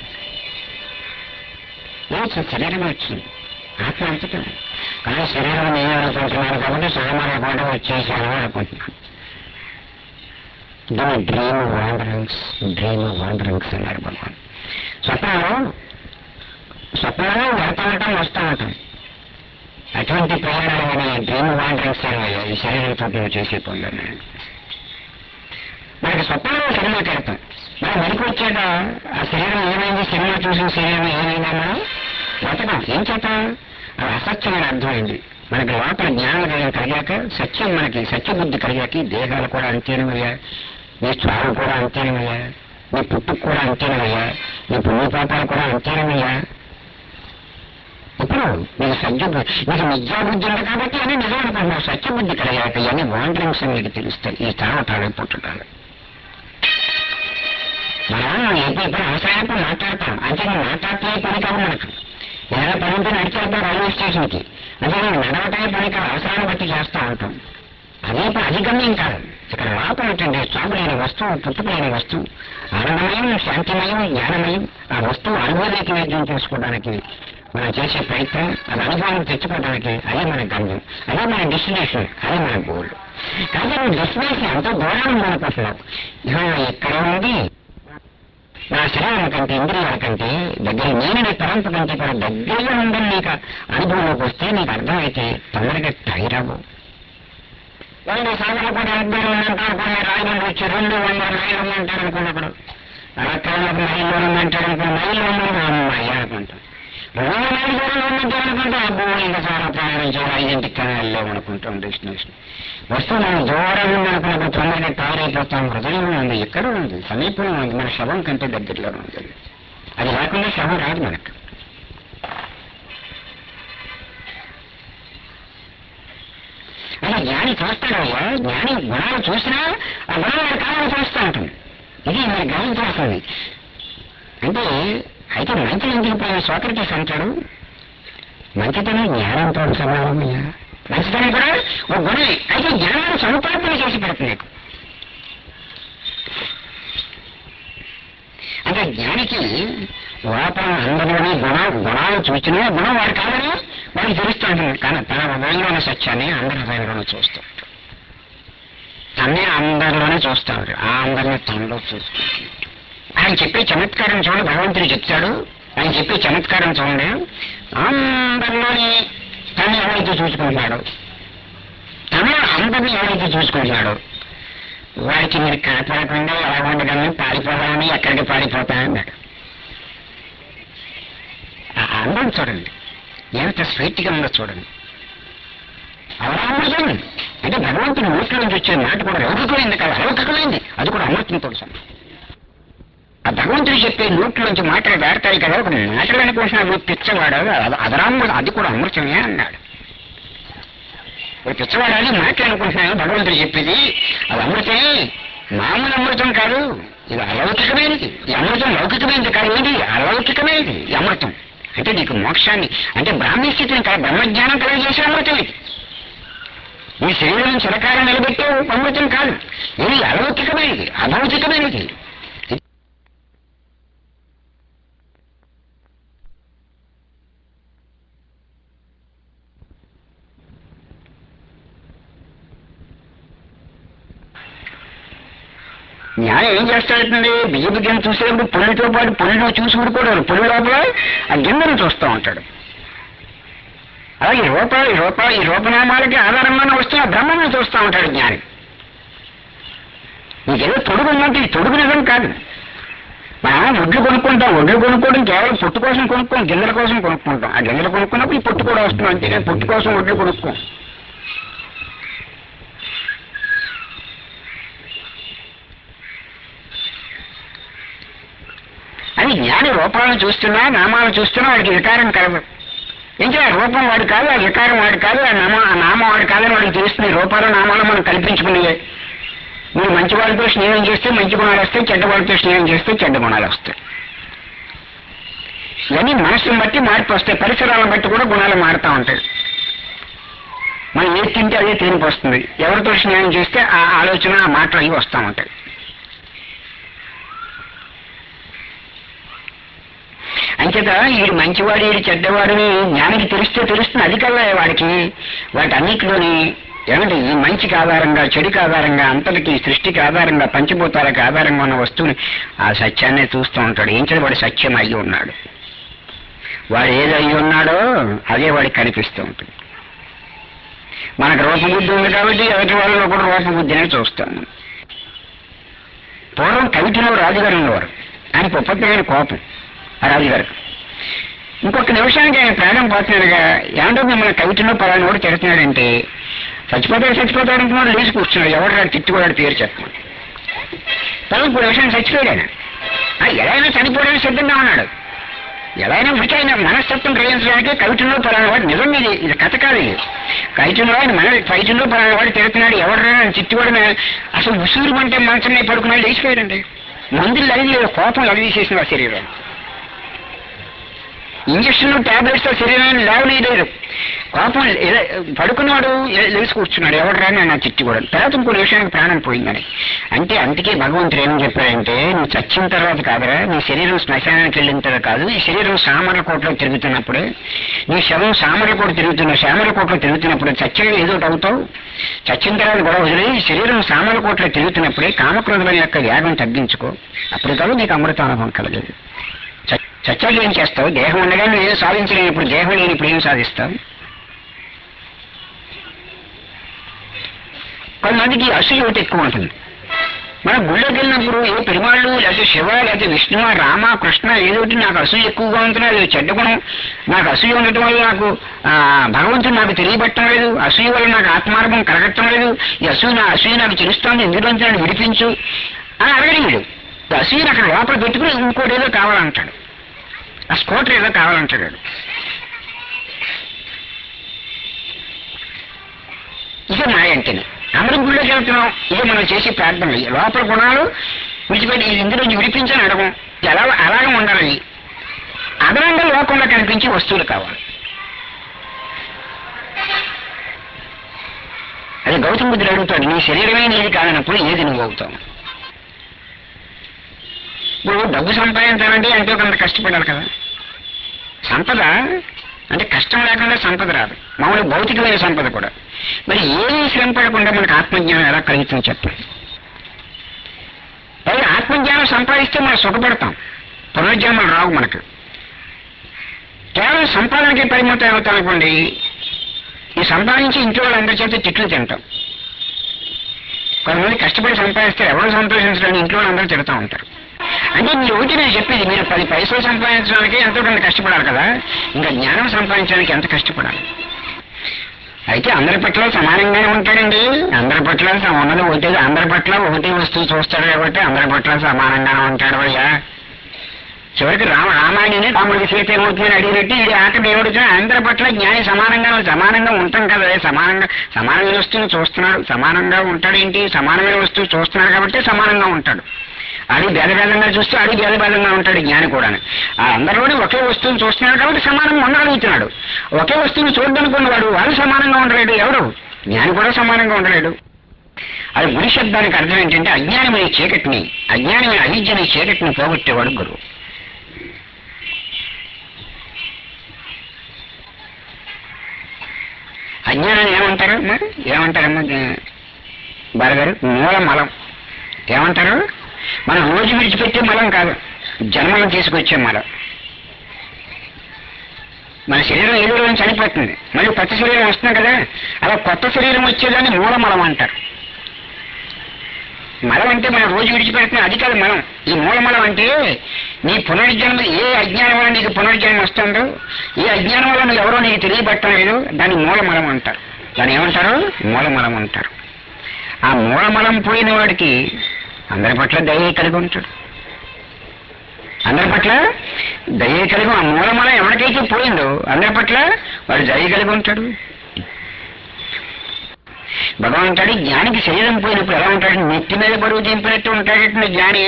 [SPEAKER 1] ఏం శరీరం వచ్చింది ఆత్మ అంతటా కానీ శరీరం నేను అనుకుంటున్నాను కాబట్టి సామాన్య కూడా వచ్చేసాను అనుకుంటున్నాను దీన్ని డ్రీమ్ వాండరింగ్స్ డ్రీమ్ వాండరింగ్స్ అన్నారు భగవాన్ స్వప్నంలో స్వప్నంలో వెళ్తా ఉంటాం వస్తూ ఉంటాం అటువంటి ప్రయాణాలు డ్రీమ్ వాండరింగ్స్ అనేవి ఈ శరీరంతో నువ్వు చేసే పనులు మనకి స్వప్నంలో సినిమాకి వెళ్తాం మనం వెనక్కి వచ్చాక ఆ శరీరం ఏమైంది సినిమా చూసిన శరీరం ఏమైందా మనం బతకం ఏం చేద్దాం అది అసత్యమైన అర్థమైంది మనకి లోపల జ్ఞానం కలిగి- కలిగాక సత్యం మనకి సత్యబుద్ధి కలిగాక ఈ దేహాలు కూడా అంతేనయ్యా నీ చావు కూడా అంతేనయ్యా నీ పుట్టుకు కూడా అంతేనయ్యా నీ పుణ్యపాపాలు కూడా అంతేనయ్యా ఇప్పుడు నీకు సత్య నీకు నిజాబుద్ధి ఉంది కాబట్టి అని నిజం అనుకుంటున్నావు సత్యబుద్ధి కలిగాక ఇవన్నీ వాండరింగ్స్ అని నీకు తెలుస్తాయి ఈ తావటాలు పుట్టటాలు మనం ఎప్పుడు ఇప్పుడు అవసరానికి మాట్లాడతాం అంటే నువ్వు మాట్లాడితే పని కాదు మనకు ఏదైనా పని ఉంటే నడిచేద్దాం రైల్వే స్టేషన్కి అంటే నేను నడవటమే పని కాదు అవసరాన్ని బట్టి చేస్తూ ఉంటాం అదే ఇప్పుడు అధిగమ్యం కాదు ఇక్కడ లోపల ఉంటుంది చావులేని వస్తువు పుట్టుకులేని వస్తువు ఆనందమయం శాంతిమయం జ్ఞానమయం ఆ వస్తువు అనుభవానికి వైద్యం చేసుకోవడానికి మనం చేసే ప్రయత్నం అది అనుభవాన్ని తెచ్చుకోవడానికి అదే మన గమ్యం అదే మన డెస్టినేషన్ అదే మన గోల్ కానీ నువ్వు డెస్టినేషన్ ఎంతో దూరాన్ని అనుకుంటున్నావు ఇహ ఇక్కడ ఉంది నా శరీరం కంటే ఇంద్రియాల కంటే దగ్గర నేను నీ తలంపు కంటే కూడా దగ్గరగా ఉందని నీకు అనుభవంలోకి వస్తే నీకు అర్థమైతే తొందరగా టైరవు వంద సాగర కూడా ఇద్దరు ఉందంటారు కొన్ని రాజమండ్రి వచ్చి రెండు వందల మైళ్ళు ఉందంటారు అనుకున్నప్పుడు అక్కడ మైళ్ళు ఉందంటారు అనుకున్న మైళ్ళు ఉన్నాడు అమ్మాయి అనుకుంటాం రెండు మైళ్ళు దూరంలో ఉందంటారు అనుకుంటే అబ్బో ఇంకా చాలా ప్రయాణం చేయాలి ఐదింటికి కానీ వెళ్ళాం అనుకుంటాం డెస్టినేషన్ వస్తువు మనం దూరం ఉందనుకున్నప్పుడు తొందరగా తారైపోతాం హృదయం ఉంది ఎక్కడ ఉంది సమీపంలో ఉంది మన శవం కంటే దగ్గరలో ఉంది అది లేకుండా శవం రాదు మనకు అంటే జ్ఞాని చూస్తాడు అయ్యా జ్ఞాని గుణాలు చూసినా ఆ గుణాలు కాలం చూస్తూ ఉంటుంది ఇది మీరు గమనించాల్సింది అంటే అయితే మంచి ఎందుకు పోయిన సోక్రటీస్ అంటాడు మంచితనం జ్ఞానంతో సమానమయ్యా మంచితనం కూడా ఒక గుణమే అయితే జ్ఞానాన్ని సముపార్జన చేసి పెడుతుంది నీకు అంటే జ్ఞానికి లోపల అందరిలోని గుణం గుణాలు చూసినా గుణం వాడు కాదని వాడికి తెలుస్తూ ఉంటుంది కానీ తన హృదయంలోని సత్యాన్ని అందరి హృదయంలోనే చూస్తూ ఉంటాడు తన్నే అందరిలోనే చూస్తూ ఉంటాడు ఆ అందరిని తనలో చూసుకుంటాడు ఆయన చెప్పే చమత్కారం చూడండి భగవంతుడు చెప్తాడు ఆయన చెప్పే చమత్కారం చూడండి అందరిలోని తను ఎవరైతే చూసుకుంటున్నాడు తన అందరిని ఎవరైతే చూసుకుంటున్నాడు వాడికి మీరు కనపడకుండా ఎలా ఉండగలను పారిపోవాలని ఎక్కడికి పారిపోతానన్నాడు అందం చూడండి ఎంత స్వేచ్ఛగా ఉందో చూడండి అమృతం అంటే భగవంతుని నోట్ల నుంచి వచ్చే మాట కూడా లౌకికమైంది కాదు అలౌకికమైంది అది కూడా అమృతంతో సమానం ఆ భగవంతుడు చెప్పే నోట్ల నుంచి మాటలు దాడతాయి కదా ఒక మాటలు అనుకుంటున్నా నువ్వు పిచ్చవాడు అది అదరాము అది కూడా అమృతమే అన్నాడు ఒక పిచ్చవాడాలి మాటలు అనుకుంటున్నాను భగవంతుడు చెప్పేది అది అమృతమే మామూలు అమృతం కాదు ఇది అలౌకికమైనది ఈ అమృతం లౌకికమైనది కాదు ఇది అలౌకికమైనది ఈ అమృతం అంటే నీకు మోక్షాన్ని అంటే బ్రాహ్మీ స్థితిని కాదు బ్రహ్మజ్ఞానం కలిగజేసే అమృతం ఇది నీ శరీరం చిరకాలం నిలబెట్టే అమృతం కాదు ఇది అలౌకికమైనది అభౌతికమైనది న్యాయం ఏం చేస్తాడంటే బియ్యపు గిన్నె చూసేటప్పుడు పొలితో పాటు పొలిలో చూసి ఊరుకోవడం పొలి లోపల ఆ గిన్నెను చూస్తూ ఉంటాడు అలాగే రూప ఈ రూప ఈ రూపనామాలకి ఆధారంగానే వస్తున్న బ్రహ్మను చూస్తూ ఉంటాడు జ్ఞాని నీకేదో తొడుగు ఉందంటే ఈ తొడుగు నిజం కాదు మనం ఒడ్లు కొనుక్కుంటాం ఒడ్లు కొనుక్కోవడం కేవలం పొట్టు కోసం కొనుక్కోం గిన్నెల కోసం కొనుక్కుంటాం ఆ గిన్నెలు కొనుక్కున్నప్పుడు ఈ పొట్టు కూడా వస్తుంది అంతే కానీ పొట్టు కోసం ఒడ్లు కొనుక్కోం అని జ్ఞాని రూపాలను చూస్తున్నా నామాలను చూస్తున్నా వాడికి వికారం కలదు ఇంకా ఆ రూపం వాడు కాదు ఆ వికారం వాడు కాదు ఆ నామ ఆ నామం వాడు కాదని వాడికి తెలుస్తుంది రూపాలు నామాలు మనం కల్పించుకునేవే మీరు మంచి వాళ్ళతో స్నేహం చేస్తే మంచి గుణాలు వస్తాయి చెడ్డ వాళ్ళతో స్నేహం చేస్తే చెడ్డ గుణాలు వస్తాయి ఇవన్నీ మనసుని బట్టి మార్పు వస్తాయి పరిసరాలను బట్టి కూడా గుణాలు మారుతూ ఉంటాయి మనం ఏది తింటే అదే తినిపి వస్తుంది ఎవరితో స్నేహం చేస్తే ఆ ఆలోచన ఆ మాటలు అవి వస్తూ ఉంటాయి అంచేత వీడు మంచివాడు వీడు చెడ్డవాడని జ్ఞానికి తెలిస్తే తెలుస్తుంది అది కదా వాడికి వాటి అన్నిటిలోని ఏమంటే ఈ మంచికి ఆధారంగా చెడుకి ఆధారంగా అంతటికి సృష్టికి ఆధారంగా పంచభూతాలకు ఆధారంగా ఉన్న వస్తువుని ఆ సత్యాన్నే చూస్తూ ఉంటాడు ఏం చేత వాడు సత్యం అయ్యి ఉన్నాడు వాడు ఏది అయ్యి ఉన్నాడో అదే వాడికి కనిపిస్తూ ఉంటుంది మనకు రూపబుద్ధి ఉంది కాబట్టి ఎదుటి వాళ్ళలో కూడా రూపబుద్ధినే చూస్తాము పూర్వం కవిటిలో రాజుగారు ఉన్నవారు ఆయనకు ఉపద్రవమైన కోపం ఆ రాజుగారు ఇంకొక నిమిషానికి ఆయన ప్రాణం పోతున్నాడుగా ఏమంటే మిమ్మల్ని కవిటిలో పలానా కూడా తిడుతున్నాడంటే చచ్చిపోతాడు చచ్చిపోతాడు అనుకున్నాడు లేచి కూర్చున్నాడు ఎవరు రాడు తిట్టుకోడాడు పేరు చెప్పమని తర్వాత ఇంకో నిమిషానికి చచ్చిపోయాడు ఆయన ఆ, ఎలా అయినా చనిపోవడానికి సిద్ధంగా ఉన్నాడు ఎలా అయినా ఉడికి ఆయన మనస్తత్వం గ్రహించడానికి కవిటిలో పలానా వాడు నిజం ఇది ఇది కథ కాదు ఇది కవిటిలో ఆయన మన కవిటిలో పలానా వాడు తిడుతున్నాడు ఎవరు చిట్టుకోవడం అసలు ఉసూరు అంటే మంచం మీద పడుకున్నాడు లేచిపోయాడండి మందులు లగి కోపం లగి తీసేసిన ఆ శరీరం ఇంజక్షన్లు టాబ్లెట్స్ తో శరీరాన్ని లేవలేదు కోపం ఇలా- పడుకున్నాడు ఇలా లేచి కూర్చున్నాడు ఎవరు రాని నా చిట్టి కూడా తర్వాత ఇంకో నిమిషానికి ప్రాణం పోయిందని అంటే అందుకే భగవంతుడు ఏమని చెప్పాడంటే నువ్వు చచ్చిన తర్వాత కాదురా నీ శరీరం శ్మశానానికి వెళ్ళిన తర్వాత కాదు ఈ శరీరం సామర్లకోటలో తిరుగుతున్నప్పుడే నీ శవం సామర్లకోట తిరుగుతున్న సామర్లకోటలో తిరుగుతున్నప్పుడు చచ్చిన ఏదో ఒకటి అవుతావు చచ్చిన తర్వాత కూడా వదిలి ఈ శరీరం సామర్లకోటలో తిరుగుతున్నప్పుడే కామక్రోధుల యొక్క యాగం తగ్గించుకో అప్పుడు కాదు నీకు అమృత అనుభవం కలగదు చ- చచ్చాక ఏం చేస్తావు దేహం ఉండగా నువ్వు ఏం సాధించలేని ఇప్పుడు దేహం లేని ఇప్పుడు ఏం సాధిస్తావు కొంతమందికి అసూయ ఒకటి ఎక్కువ ఉంటుంది మన గుళ్ళోకి వెళ్ళినప్పుడు ఏ పెరుమాళ్ళు లేకపోతే శివ లేకపోతే విష్ణువ రామ కృష్ణ ఏదో ఒకటి నాకు అసూయ ఎక్కువగా ఉంటుంది అది చెడ్డ గుణం నాకు అసూయ ఉండటం వల్ల నాకు ఆ, భగవంతుడు నాకు తెలియబట్టడం లేదు అసూయ వల్ల నాకు ఆత్మార్గం కలగట్టం లేదు ఈ అసూయ నా అసూయ నాకు తెలుస్తోంది ఎందులోంచి నన్ను విడిపించు అని అడగడు వీడు ఈ అసూయని అక్కడ లోపల పెట్టుకుని ఇంకోటి ఏదో కావాలంటాడు ఆ స్కూటర్ ఏదో కావాలంటాడు వాడు. ఇదే మాయ అంటేనే అందరం గుళ్ళోకి వెళ్తున్నాం ఇదే మనం చేసే ప్రార్థనలు ఈ లోపల గుణాలు విడిచిపెట్టి ఇది ఇందులో విడిపించని అడగం ఎలా అలాగే ఉండాలి అదనంగా లోకంలో కనిపించే వస్తువులు కావాలి అదే గౌతమ బుద్ధుడు అడుగుతాడు నీ శరీరమే నీది కాదన్నప్పుడు ఏది నువ్వు అవుతావు ఇప్పుడు డబ్బు సంపాదించాలంటే ఎంతో కొంత కష్టపడాలి కదా సంపద అంటే కష్టం లేకుండా సంపద రాదు మామూలు భౌతికమైన సంపద కూడా మరి ఏమీ శ్రమ పడకుండా మనకు ఆత్మజ్ఞానం ఎలా కలుగుతుంది చెప్పండి పైగా ఆత్మజ్ఞానం సంపాదిస్తే మనం సుఖపడతాం పునర్జన్మలు రావు మనకు కేవలం సంపాదనకి పరిమితం అవుతాం అనుకోండి ఈ సంపాదించి ఇంట్లో వాళ్ళందరి చేత తిట్లు తింటాం కొంతమంది కష్టపడి సంపాదిస్తే ఎవరు సంతోషించడానికి ఇంట్లో వాళ్ళందరూ తిడుతూ ఉంటారు అంటే మీరు ఒకటి నేను చెప్పేది మీరు పది పైసలు సంపాదించడానికి ఎంతో కొంత కష్టపడాలి కదా ఇంకా జ్ఞానం సంపాదించడానికి ఎంత కష్టపడాలి అయితే అందరి పట్ల సమానంగానే ఉంటాడండి అందరి పట్ల స- ఉన్నది ఒకటి అందరి పట్ల ఒకటి వస్తువు చూస్తాడు కాబట్టి అందరి పట్ల సమానంగానే ఉంటాడు అయ్యా చివరికి రామ రామాయణని రాముడికి సీత ఏమవుతుందని అడిగినట్టు ఇది ఆట దేవుడితో అందరి పట్ల జ్ఞాని సమానంగా సమానంగా ఉంటాం కదా సమానంగా సమానమైన వస్తువుని చూస్తున్నాడు సమానంగా ఉంటాడేంటి సమానమైన వస్తువు చూస్తున్నాడు కాబట్టి సమానంగా ఉంటాడు అది భేదభేదంగా చూస్తే అది భేదభేదంగా ఉంటాడు జ్ఞాని కూడా ఆ అందరిలోనే ఒకే వస్తువుని చూస్తున్నాడు కాబట్టి సమానంగా ఉండగలుగుతున్నాడు ఒకే వస్తువుని చూడదనుకున్నవాడు వాడు సమానంగా ఉండలేడు ఎవడు జ్ఞాని కూడా సమానంగా ఉండలేడు అది గురి శబ్దానికి అర్థం ఏంటంటే అజ్ఞానమైన చీకటిని అజ్ఞానమైన అవిద్యని చీకటిని పోగొట్టేవాడు గురువు అజ్ఞానాన్ని ఏమంటారు మరి ఏమంటారమ్మా బాలగారు మూల మలం ఏమంటారు మనం రోజు విడిచిపెట్టే మలం కాదు జన్మలను తీసుకొచ్చే మలం మన శరీరం ఏదో రోజు చనిపోతుంది మళ్ళీ కొత్త శరీరం వస్తుంది కదా అలా కొత్త శరీరం వచ్చేదాన్ని మూలమలం అంటారు మలం అంటే మనం రోజు విడిచిపెడుతున్నాం అది కాదు మలం ఈ మూలమలం అంటే నీ పునర్జన్మ ఏ అజ్ఞానం వల్ల నీకు పునర్జన్మ వస్తుందో ఏ అజ్ఞానం వల్ల నువ్వు ఎవరో నీకు తెలియబట్టడం లేదు దాన్ని మూలమలం అంటారు దాన్ని ఏమంటారు మూలమలం అంటారు ఆ మూలమలం పోయిన వాడికి అందరి పట్ల దయ కలిగి ఉంటాడు అందరి పట్ల దయ కలిగి ఆ మూలమలం ఎవరికైతే పోయిందో అందరి పట్ల వాడు దయ కలిగి ఉంటాడు భగవంతుడి జ్ఞానికి శరీరం పోయినప్పుడు ఎలా ఉంటాడు నెత్తి మీద బరువు దింపినట్టు ఉంటాడట జ్ఞాని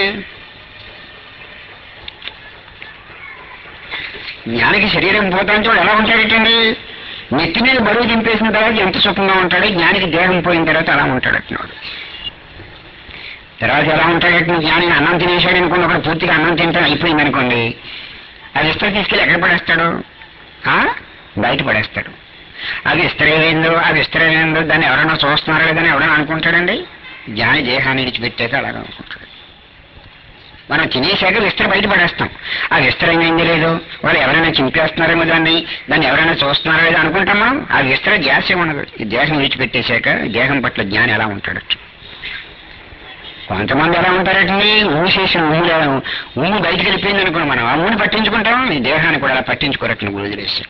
[SPEAKER 1] జ్ఞానికి శరీరం పోతాంటే వాడు ఎలా ఉంటాడటండి నెత్తి మీద బరువు దింపేసిన తర్వాత ఎంత సుఖంగా ఉంటాడు జ్ఞానికి దేహం పోయిన తర్వాత అలా ఉంటాడట్టినాడు తర్వాత ఎలా ఉంటాడట జ్ఞాని అన్నం తినేసాడు అనుకోండి ఒకడు పూర్తిగా అన్నం తింటాం అయిపోయింది అనుకోండి అది ఇస్త్రీ తీసుకెళ్ళి ఎక్కడ పడేస్తాడు ఆ? బయట పడేస్తాడు అది ఇస్త్రీ ఏందో అది ఇస్త్రీ ఏందో దాన్ని ఎవరైనా చూస్తున్నారో లేదని ఎవరైనా అనుకుంటాడండి జ్ఞాని దేహాన్ని విడిచిపెట్టాక అలాగే అనుకుంటాడు మనం తినేసాక విస్తర బయట పడేస్తాం ఆ విస్తరం ఏంది లేదు వాళ్ళు ఎవరైనా చింపేస్తున్నారేమో దాన్ని దాన్ని ఎవరైనా చూస్తున్నారో లేదో అనుకుంటాం మనం ఆ విస్తర గ్యాస్ ఉండదు ఈ దేహం విడిచిపెట్టేశాక దేహం పట్ల జ్ఞాని ఎలా ఉంటాడు కొంతమంది ఎలా ఉంటారంటే ఊము చేసిన ఊము ఊము బయటికి వెళ్ళిపోయింది అనుకున్నాం మనం ఆ ఊని పట్టించుకుంటాం ఈ దేహాన్ని కూడా అలా పట్టించుకోరట్టు వదిలేసాక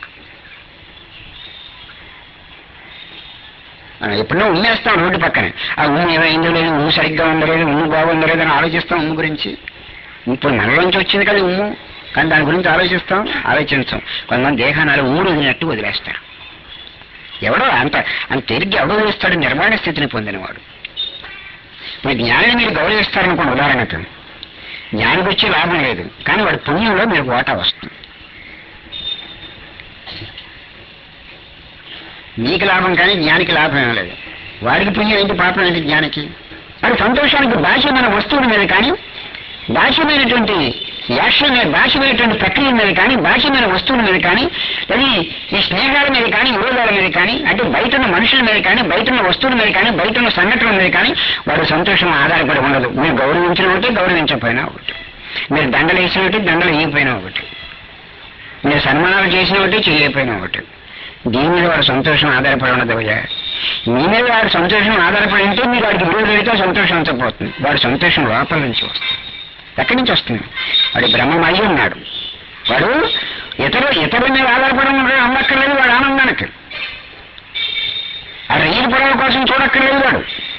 [SPEAKER 1] మనం ఎప్పుడో ఉమ్మేస్తాం రోడ్డు పక్కన ఆ ఉమ్ము ఏమైందో లేదు ఉమ్ము సరిగ్గా ఉందో లేదు ఉమ్ము బాగుందో లేదో అని ఆలోచిస్తాం ఉమ్ము గురించి ఇప్పుడు మనలోంచి వచ్చింది కదా ఉమ్ము కానీ దాని గురించి ఆలోచిస్తాం ఆలోచించాం కొంతమంది దేహాన్ని అలా ఊరు వదిలినట్టు వదిలేస్తారు ఎవడో అంత అంత తిరిగి ఎవడో వదిలేస్తాడు నిర్మాణ స్థితిని పొందినవాడు ఇప్పుడు జ్ఞానిని మీరు గౌరవిస్తారనుకోండి ఉదాహరణకు జ్ఞానికి వచ్చే లాభం లేదు కానీ వాడి పుణ్యంలో మీరు వాటా వస్తుంది నీకు లాభం కానీ జ్ఞానికి లాభం ఏం లేదు వాడికి పుణ్యం ఏంటి పాపం ఏంటి జ్ఞానికి అది సంతోషానికి బాహ్యమైన వస్తువుల మీద కానీ బాహ్యమైనటువంటి యాక్షన్ మీద బాహ్యమైనటువంటి ప్రక్రియ మీద కానీ బాహ్యమైన వస్తువుల మీద కానీ అది ఈ స్నేహాల మీద కానీ విరోధాల మీద కానీ అంటే బయట ఉన్న మనుషుల మీద కానీ బయట ఉన్న వస్తువుల మీద కానీ బయట ఉన్న సంఘటనల మీద కానీ వాడు సంతోషం ఆధారపడి ఉండదు మీరు గౌరవించిన ఒకటి గౌరవించకపోయినా ఒకటి మీరు దండలు వేసిన ఒకటి దండలు వేయకపోయినా ఒకటి మీరు సన్మానాలు చేసిన ఒకటి చేయకపోయినా ఒకటి దీని మీద వాడు సంతోషం ఆధారపడి ఉండదు అయ్యా మీ మీద వాడు సంతోషం ఆధారపడి ఉంటే మీరు వాడికి విరోధం అయితే సంతోషం అంతపోతుంది వాడు సంతోషం లోపల నుంచి వస్తుంది ఎక్కడి నుంచి వస్తుంది వాడు బ్రహ్మమై ఉన్నాడు వాడు ఇతరు ఇతరుల మీద ఆధారపడి ఉన్నాడు అమ్మక్కర్లేదు వాడు ఆనందానికి ఆ రైలు పొడవ కోసం చూడక్కర్లేదు వాడు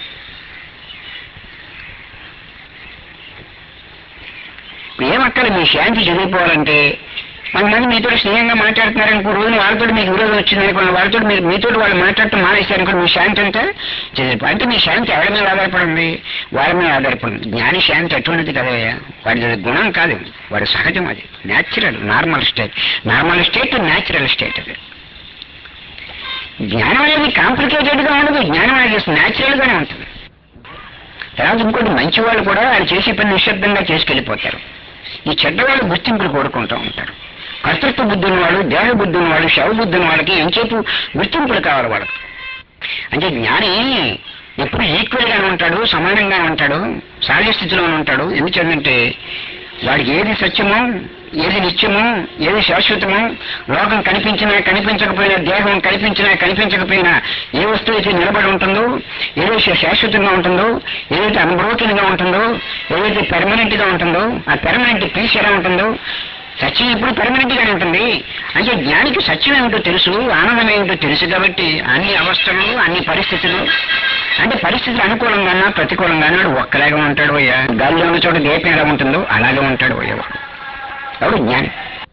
[SPEAKER 1] ఇప్పుడు ఏమక్కర్లేదు మీ శాంతి చదివిపోవాలంటే కొంతమంది మీతో స్నేహంగా మాట్లాడుతున్నారు అనుకో రోజున వాళ్ళతో మీకు విరోధం వచ్చింది అనుకోండి వాళ్ళతో మీరు మీతో వాళ్ళు మాట్లాడటం మానేస్తారు అనుకోండి మీ శాంతి అంతా చదివిపో అంటే మీ శాంతి ఎవరి మీద ఆధారపడింది వాళ్ళ మీద ఆధారపడింది జ్ఞాని శాంతి ఎటువంటిది కదయ్యా వాడి గుణం కాదు వాడి సహజం అది natural normal state normal state natural state అది జ్ఞానం అనేది కాంప్లికేటెడ్ గా ఉండదు జ్ఞానం అనేది న్యాచురల్ గానే ఉంటుంది తర్వాత ఇంకోటి మంచి వాళ్ళు కూడా వాళ్ళు చేసే పని నిశ్శబ్దంగా చేసుకెళ్ళిపోతారు ఈ చెడ్డవాళ్ళు గుర్తింపులు కోరుకుంటూ ఉంటారు కర్తృత్వ బుద్ధి ఉన్నవాళ్ళు దేహ బుద్ధి ఉన్నవాళ్ళు శవ బుద్ధి ఉన్న వాళ్ళకి ఎంచేపు గుర్తింపులు కావాలి వాళ్ళకి అంటే జ్ఞాని ఎప్పుడు ఈక్వల్ గానే ఉంటాడు సమానంగానే ఉంటాడు సహజ స్థితిలోనే ఉంటాడు ఎందుకంటే వాడికి ఏది సత్యమో ఏది నిత్యమో ఏది శాశ్వతమో లోకం కనిపించినా కనిపించకపోయినా దేహం కనిపించినా కనిపించకపోయినా ఏ వస్తువు అయితే నిలబడి ఉంటుందో ఏదైతే శాశ్వతంగా ఉంటుందో ఏదైతే అన్బ్రోకెన్ గా ఉంటుందో ఏదైతే పెర్మనెంట్ గా ఉంటుందో ఆ పెర్మనెంట్ పీస్ ఎలా ఉంటుందో సత్యం ఇప్పుడు పెర్మనెంట్ గానే ఉంటుంది అంటే జ్ఞానికి సత్యం ఏమిటో తెలుసు ఆనందం ఏమిటో తెలుసు కాబట్టి అన్ని అవస్థలు అన్ని పరిస్థితులు అంటే పరిస్థితులు అనుకూలంగానా ప్రతికూలంగానా వాడు ఒక్కలాగా ఉంటాడు అయ్యా గాలిలో ఉన్న చోట దీపం ఎలా ఉంటుందో అలాగే ఉంటాడు అయ్యా వాడు ఎవడు జ్ఞాని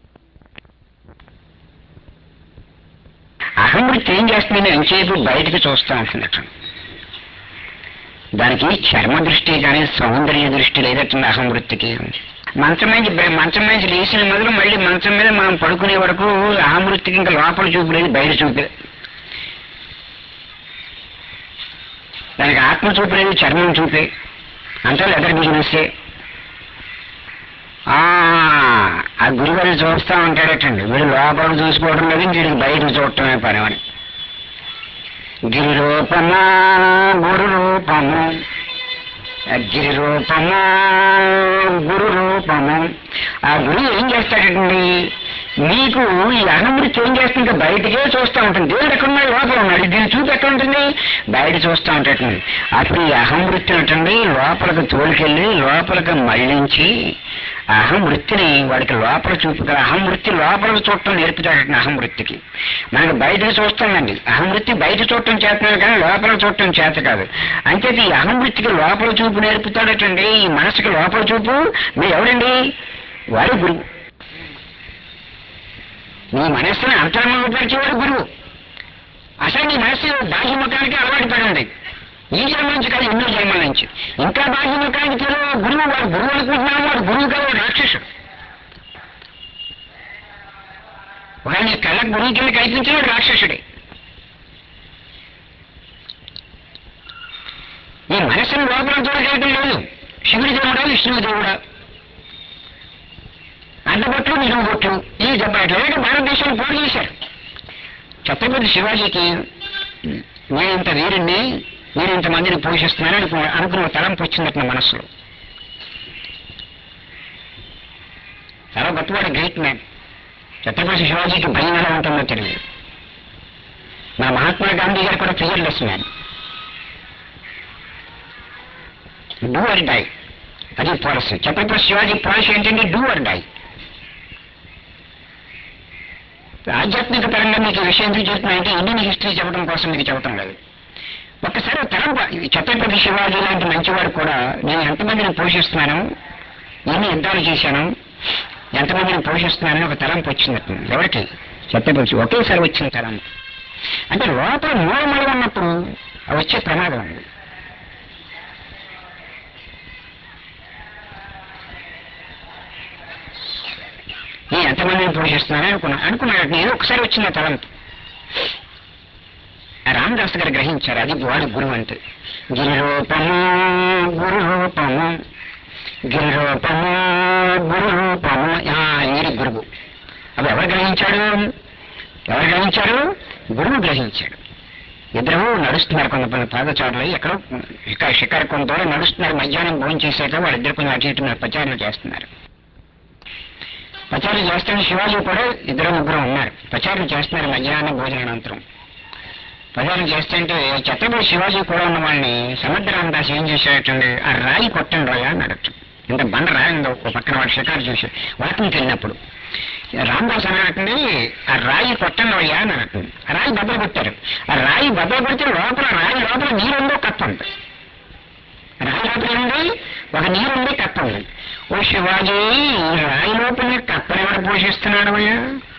[SPEAKER 1] అహంవృత్తి ఏం చేస్తుందని ఎంతసేపు బయటకు చూస్తూ ఉంటుంది అట్లా దానికి చర్మ దృష్టి కానీ సౌందర్య దృష్టి లేదట్టుంది అహంవృత్తికి మంచం మీద మంచం మీద లేచిన మొదలు మళ్ళీ మంచం మీద మనం పడుకునే వరకు అహంవృత్తికి ఇంకా లోపల చూపు లేదు బయట చూపే దానికి ఆత్మ చూపు లేదు చర్మం చూపే అంతా లెదర్ బిజినెస్ ఆ గురుగారు చూస్తా ఉంటాడటండి వీడు లోపల చూసుకోవడం లేదు వీడికి బయట చూడటమే పని అని గిరి రూపమా గురు రూపము గిరి రూపము గురు రూపము ఆ గురువు ఏం చేస్తాడండి మీకు ఈ అహమృతి ఏం చేస్తుంది ఇంకా బయటకే చూస్తూ ఉంటుంది దేవుడు ఎక్కడ ఉన్నాడు లోపల ఉన్నాడు దీని చూపు ఎక్కడ ఉంటుంది బయట చూస్తూ ఉంటాడు అప్పుడు ఈ అహమృతి ఉంటుంది లోపలికి తోలుకెళ్ళి లోపలికి మళ్ళించి ఆ అహంవృత్తిని వాడికి లోపల చూపుగా అహంవృత్తి లోపలికి చూడటం నేర్పుతాడట అహంవృత్తికి మనకి బయటకు చూస్తామండి అహంవృత్తి బయట చూడటం చేస్తున్నాడు కానీ లోపల చూడటం చేత కాదు అంచేత ఈ అహంవృత్తికి లోపల చూపు నేర్పుతాడటండి ఈ మనసుకి లోపల చూపు మీరు ఎవరండి వాడు గురువు నీ మనస్సుని అంతర్ముఖపరిచేవాడు గురువు అసలు నీ మనస్సు బాహ్యముఖానికి అలవాటు పడి ఉంది ఈ జన్మ నుంచి కాదు ఎన్నో జన్మల నుంచి ఇంకా బాహ్యముఖానికి తెలియదు గురువు వాడు గురువు అనుకుంటున్నాడు వాడు గురువు కాదు వాడు రాక్షసుడు వాడు నీ కళ్ళకు గురువు కింద కల్పించిన వాడు రాక్షసుడే నీ మనస్సును లోపల చూడగలగడం లేదు శివుడి దేవుడా విష్ణువు దేవుడా అడ్డబొట్లు నిలువు బొట్లు ఈ చెప్పట్లు లేక భారతదేశాన్ని పోటీ చేశారు ఛత్రపతి శివాజీకి నేనింత వీరుణ్ణి నేను ఇంతమందిని పోషిస్తున్నాను అనుకు అనుకున్న తలంపు వచ్చిందట నా మనస్సులో చాలా గొప్పవాడు గ్రేట్ మ్యాన్ ఛత్రపతి శివాజీకి భయం ఎలా ఉంటుందో తెలియదు మన మహాత్మా గాంధీ గారు కూడా fearless man do or die అది పాలసీ ఛత్రపతి శివాజీ పాలసీ ఏంటంటే డూ ఆర్ డై ఆధ్యాత్మిక పరంగా మీకు ఈ విషయం ఎందుకు చెప్తున్నానంటే ఇండియన్ హిస్టరీ చెప్పడం కోసం మీకు చెప్పడం లేదు ఒక్కసారి తరం ఈ ఛత్రపతి శివాజీ లాంటి మంచివాడు కూడా నేను ఎంతమందిని పోషిస్తున్నాను ఎన్ని యుద్ధాలు చేశాను ఎంతమందిని పోషిస్తున్నానని ఒక తలంపు వచ్చిందట ఎవరికి ఛత్రపతి ఒకేసారి వచ్చిన తలం అంటే లోపల మూలమల ఉన్నప్పుడు అది వచ్చే ప్రమాదం ఉంది నేను ఎంతమందిని పోషిస్తున్నానని అనుకున్నా అనుకున్నాడు నేను ఒకసారి వచ్చిన తలంపు రామదాస్ గారు గ్రహించారు అది వాడు గురువు అంటే గిరి రూపము గురు రూపము గిరి రూపము గురు రూపము ఆ, ఈరి గురువు అవి ఎవరు గ్రహించాడు ఎవరు గ్రహించారు గురువు గ్రహించాడు ఇద్దరు నడుస్తున్నారు కొంత పాదచారులు ఎక్కడో షికా షికారు కొంత దూరం నడుస్తున్నారు మధ్యాహ్నం భోజనం చేశాక వాళ్ళిద్దరు కొంచెం అటు ఇటు ప్రచారం చేస్తున్నారు ప్రచారం చేస్తున్న శివాజీ కూడా ఇద్దరు ముగ్గురు ఉన్నారు ప్రచారం చేస్తున్నారు మధ్యాహ్నం భోజనానంతరం ప్రచారం చేస్తుంటే ఛత్రపతి శివాజీ కూడా ఉన్న వాళ్ళని సముద్ర రామదాస్ ఏం చేశాడంటే ఆ రాయి కొట్టండి రాయా అని అడగచ్చు ఇంత బండ రాయి ఉందో ఒక పక్కన వాడు షికారు చూసి వాకింగ్కి వెళ్ళినప్పుడు రామదాస్ అన్నట్టుండి ఆ రాయి కొట్టండి అయ్యా అని అన్నట్టుంది ఆ రాయి బద్దలు కొట్టారు ఆ రాయి బద్దలు కొడితే లోపల రాయి లోపల నీరు ఉందో కప్ప ఉంది రాయి లోపల ఉంది ఒక నీరు ఉంది కప్ప ఉంది ఓ శివాజీ ఈ రాయి లోపల కప్పని ఎవరు పోషిస్తున్నాడు అయ్యా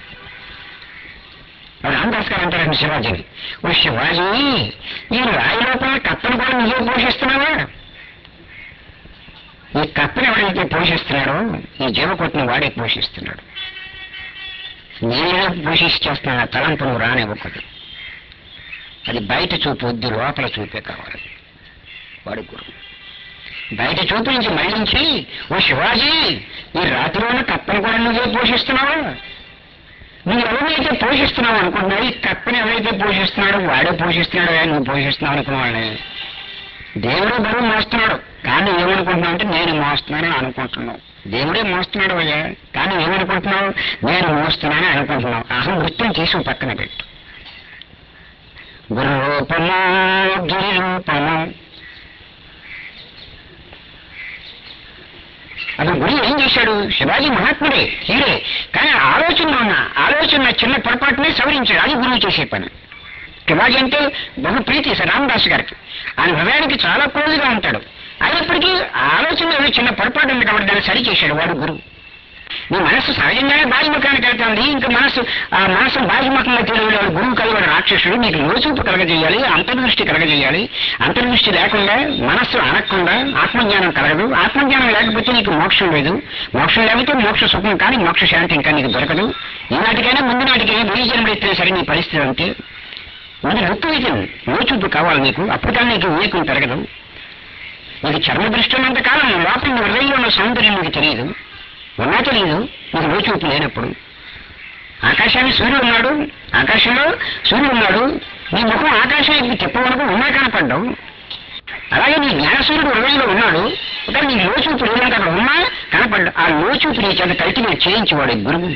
[SPEAKER 1] రామదాస్ గారు అంటారండి శివాజీని ఓ శివాజీ ఈ రాయి లోపల కప్పను కూడా నువ్వే పోషిస్తున్నావా ఈ కప్పని ఎవరైతే పోషిస్తున్నాడో ఈ జీవకోటిని వాడే పోషిస్తున్నాడు నేనే పోషించేస్తున్నా ఆ తలంపు నువ్వు రానివ్వకూడదు అది బయట చూపు వద్దు లోపల చూపే కావాలి వాడు గురువు బయట చూపు నుంచి మళ్ళించి ఓ శివాజీ ఈ రాత్రిలోన కప్పను కూడా నువ్వే పోషిస్తున్నావా నువ్వు ఎవరైతే పోషిస్తున్నావు అనుకుంటున్నావు ఈ కప్పని ఎవరైతే పోషిస్తున్నాడో వాడే పోషిస్తున్నాడో నువ్వు పోషిస్తున్నావు అనుకున్న వాళ్ళని దేవుడే బరువు మోస్తున్నాడు కానీ ఏమనుకుంటున్నావు అంటే నేను మోస్తున్నానని అనుకుంటున్నావు దేవుడే మోస్తున్నాడు అయ్యా కానీ ఏమనుకుంటున్నావు నేను మోస్తున్నానని అనుకుంటున్నావు అహం వృత్తిని తీసి పక్కన పెట్టు గురు రూపము గిరి రూపము అతను గురి ఏం చేశాడు శివాజీ మహాత్ముడే హీరే కానీ ఆలోచనలో ఉన్న ఆలోచన చిన్న పొరపాటునే సవరించాడు అది గురువు చేసే పని శివాజీ అంటే బహు ప్రీతి సార్ రామదాస్ గారికి ఆయన హృదయానికి చాలా క్లోజ్గా ఉంటాడు అయినప్పటికీ ఆ ఆలోచనలో ఏదో చిన్న పొరపాటు ఉంది కాబట్టి దాన్ని సరి చేశాడు వాడు గురువు నీ మనస్సు సహజంగానే బాహ్యముఖానికి వెళ్తుంది ఇంకా మనస్సు ఆ మనస్సు బాహ్యముఖంగా తెలియడు గురువు కలిగిన రాక్షసుడు నీకు లోచూపు కలగజేయాలి అంతర్దృష్టి కలగజేయాలి అంతర్దృష్టి లేకుండా మనస్సు అనకుండా ఆత్మజ్ఞానం కలగదు ఆత్మజ్ఞానం లేకపోతే నీకు మోక్షం లేదు మోక్షం లేకపోతే మోక్ష సుఖం కానీ మోక్ష శాంతి ఇంకా నీకు దొరకదు ఈనాటికైనా ముందు నాటికి వెయ్యి జన్మలు ఎత్తినా సరే నీ పరిస్థితి అంతే ముందు లుక్ విజన్ లోచూపు కావాలి నీకు అప్పుడు కానీ నీకు వివేకం పెరగదు నీకు చర్మ దృష్టి ఉన్నంత కాలం లోపల నీ హృదయంలో ఉన్న సౌందర్యం నీకు తెలియదు ఉన్నా తెలియదు నీకు లోచూపు లేనప్పుడు ఆకాశాన్ని సూర్యుడు ఉన్నాడు ఆకాశంలో సూర్యుడు ఉన్నాడు నీ ముఖం ఆకాశానికి చెప్పవరకు ఉన్నా కనపడ్డావు అలాగే నీ జ్ఞానసూర్యుడు హృదయంలో ఉన్నాడు కానీ నీ లోచూపు లేనంత అక్కడ ఉన్నా కనపడ్డా ఆ లోచూపు నీ చేత కల్టివేట్ చేయించేవాడు ఈ గురువు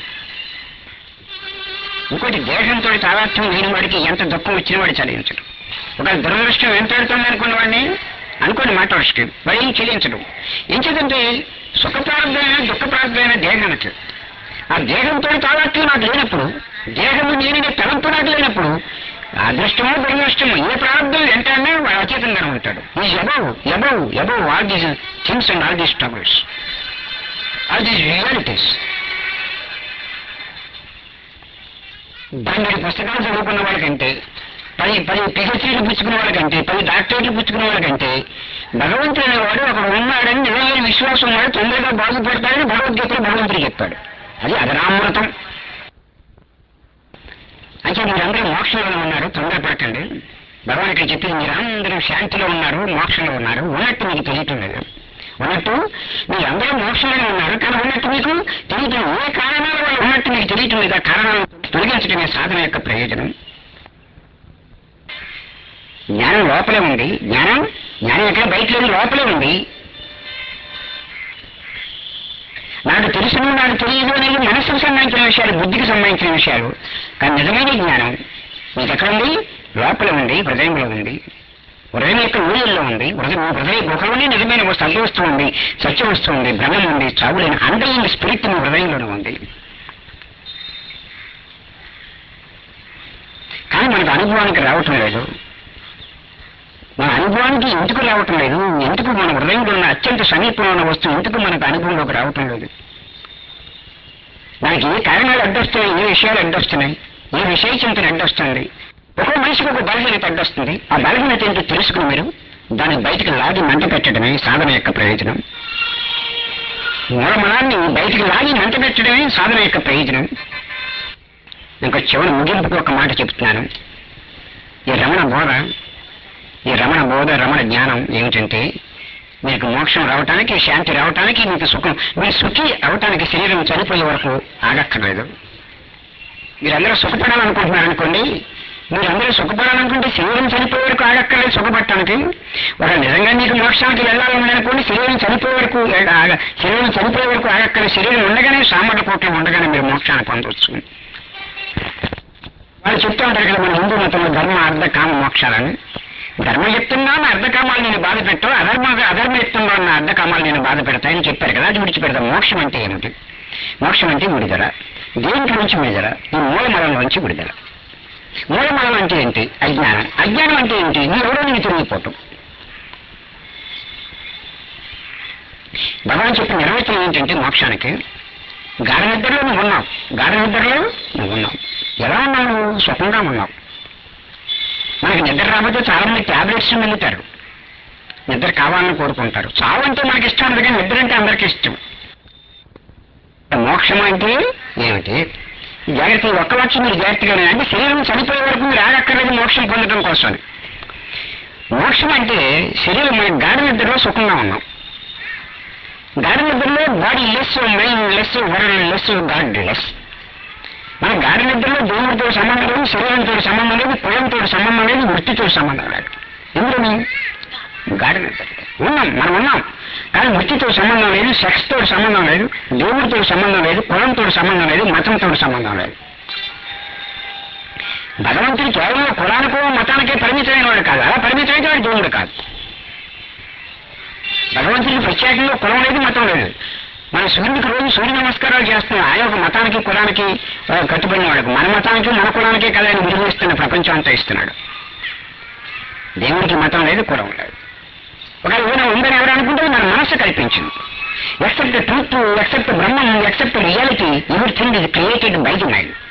[SPEAKER 1] ఇంకోటి దేహంతో తాదాత్మ్యం లేని వాడికి ఎంత దుఃఖం వచ్చిన వాడు చలించడు ఒక దురదృష్టం ఎంత పెడుతుంది అనుకున్న వాడిని అనుకోని మాట వస్తుంది వాడు ఏం చెల్లించడు ఎంచేదంటే సుఖ ప్రారంభమైన దుఃఖ ప్రారంభమైన దేహానికి ఆ దేహంతో తాదాత్మ్యం నాకు లేనప్పుడు దేహము నేననే తలంపు నాకు లేనప్పుడు అదృష్టమో దురదృష్టమో ఏ ప్రారంభం వెంటనే వాడు అచేతంగా ఉంటాడు ఈ above above above all these things and all these troubles all these realities పన్నెండు పుస్తకాలు చదువుకున్న వాళ్ళకంటే పది పది పిహెచ్డీలు పుచ్చుకున్న వాళ్ళకంటే పది డాక్టరేట్లు పుచ్చుకున్న వాళ్ళకంటే భగవంతుడు అనేవాడు ఒకడు ఉన్నాడని నిజమైన విశ్వాసం ఉన్నాడు తొందరగా బాగుపడతాడని భగవద్గీతలో భగవంతుడు చెప్పాడు అది అదరామృతం అయితే మీరందరూ మోక్షంలో ఉన్నారు తొందరపడకండి భగవాన్ ఇక్కడ చెప్పింది మీరందరూ శాంతిలో ఉన్నారు మోక్షంలో ఉన్నారు ఉన్నట్టు మీకు తెలియటం లేదు ఉన్నట్టు మీరందరూ మోక్షంలో ఉన్నారు కానీ ఉన్నట్టు మీకు తెలియటం ఏ కారణాల వల్ల ఉన్నట్టు మీకు తెలియటం లేదు ఆ కారణాలను తొలగించడమే సాధన యొక్క ప్రయోజనం జ్ఞానం లోపలే ఉంది జ్ఞానం జ్ఞానం ఎక్కడ బయట లేదు లోపలే ఉంది నాకు తెలుసును నాకు తెలియదు అనేది మనస్సుకు సంబంధించిన విషయాలు బుద్ధికి సంబంధించిన విషయాలు కానీ నిజమైన జ్ఞానం మీకు ఎక్కడ ఉంది లోపల ఉంది హృదయంలో ఉంది హృదయం యొక్క ఊళ్ళల్లో ఉంది హృదయం హృదయ గుహలోనే నిజమైన ఒక సత్య వస్తువు ఉంది సత్య వస్తువు ఉంది భ్రమం ఉంది చావులేని అండర్లైన్ స్పిరిట్ మీ హృదయంలోనే ఉంది కానీ మనకు అనుభవానికి రావటం లేదు మన అనుభవానికి ఎందుకు రావటం లేదు ఎందుకు మన హృదయంలో ఉన్న అత్యంత సమీపంలో ఉన్న వస్తువు ఎందుకు మనకు అనుభవంలోకి రావటం లేదు దానికి ఏ కారణాలు అడ్డొస్తున్నాయి ఏ విషయాలు అడ్డొస్తున్నాయి ఏ విషయ చింతన అడ్డొస్తుంది ఒక్కో మనిషికి ఒక బలహీనత అడ్డొస్తుంది ఆ బలహీనత ఏంటో తెలుసుకుని మీరు దాన్ని బయటికి లాగి మంట పెట్టడమే సాధన యొక్క ప్రయోజనం మూలమలాన్ని బయటికి లాగి మంట పెట్టడమే సాధన యొక్క ప్రయోజనం ఇంకా చివరి ముగింపుకు ఒక మాట చెప్తున్నాను ఈ రమణ బోధ ఈ రమణ బోధ రమణ జ్ఞానం ఏమిటంటే మీకు మోక్షం రావటానికి శాంతి రావటానికి మీకు సుఖం మీరు సుఖి అవటానికి శరీరం చనిపోయే వరకు ఆగక్కర్లేదు మీరందరూ సుఖపడాలనుకుంటున్నారనుకోండి మీరందరూ సుఖపడాలనుకుంటే శరీరం చనిపోయే వరకు ఆగక్కర్లేదు సుఖపడటానికి ఒక నిజంగా మీకు మోక్షానికి వెళ్ళాలని అనుకోండి శరీరం చనిపోయే వరకు ఎ- ఆగ- శరీరం చనిపోయే వరకు ఆగక్కర్లేదు శరీరం ఉండగానే సామర్థ్య కోట్లు ఉండగానే మీరు మోక్షాన్ని పొందవచ్చు వాళ్ళు చెప్తూ ఉంటారు కదా మన హిందూ మతంలో ధర్మ అర్ధ కామ మోక్షాలని ధర్మం చెప్తున్నా నా అర్ధ కామాలు నేను బాధ పెట్టు అధర్మ అధర్మ చెప్తున్నా నా అర్ధ కామాలు నేను బాధ పెడతాయని చెప్పారు కదా అది విడిచిపెడతాం మోక్షం అంటే ఏమిటి మోక్షం అంటే విడుదల దేంట్లో నుంచి విడుదల ఈ మూలమలం నుంచి విడుదల మూలమలం అంటే ఏంటి అజ్ఞానం అజ్ఞానం అంటే ఏంటి నీ ఎవరో నీకు తెలియపోవటం భగవాన్ చెప్పిన నిర్వచనం ఏంటంటే మోక్షానికి గాఢ నిద్రలో నువ్వు ఉన్నావు గాఢ నిద్రలో నువ్వు ఉన్నావు ఎలా ఉన్నావు నువ్వు సుఖంగా ఉన్నావు మనకి నిద్ర రాకపోతే చాలా మంది ట్యాబ్లెట్స్ మిగులుతారు నిద్ర కావాలని కోరుకుంటారు చావు అంటే మనకి ఇష్టం ఉండదు కానీ నిద్ర అంటే అందరికి ఇష్టం మోక్షం అంటే ఏమిటి జాగ్రత్త ఈ ఒక్క లక్షం మీరు జాగ్రత్తగానే అంటే శరీరం చనిపోయే వరకు మీరు ఆగక్కర్లేదు మోక్షం పొందడం కోసం మోక్షం అంటే శరీరం మన గాఢ నిద్రలో సుఖంగా ఉన్నాం గాఢ నిద్రలో body less mind less world worldless God godless మన గాఢ నిద్రలో దేవుడితో సంబంధం లేదు శరీరంతో సంబంధం లేదు పొలంతో సంబంధం లేదు వృత్తితో సంబంధం లేదు ఎందుకని గాఢ నిద్ర ఉన్నాం మనం ఉన్నాం కానీ మృతితో సంబంధం లేదు సెక్స్ తోటి సంబంధం లేదు దేవుడితో సంబంధం లేదు కులంతో సంబంధం లేదు మతంతో సంబంధం లేదు భగవంతుడు కేవలం కులానికో మతానికే పరిమితమైన వాడు కాదు అలా పరిమితమైతే వాడు దేవుడు కాదు భగవంతుడికి ప్రత్యేకంగా కులం లేదు మతం లేదు మన సూర్యుడికి రోజు సూర్య నమస్కారాలు చేస్తున్నాం ఆయన ఒక మతానికి కులానికి ఆ, కట్టుబడిన వాడు మన మతానికి మన కులానికే కదా ఆయన విలువిస్తున్న ప్రపంచం అంతా ఇస్తున్నాడు దేవుడికి మతం లేదు కులం లేదు ఒకవేళ ఏదైనా ఉందని ఎవరు అనుకుంటే మన మనస్సు కల్పించింది ఎక్సెప్ట్ ట్రూత్ ఎక్సెప్ట్ బ్రహ్మం except reality everything is created by the mind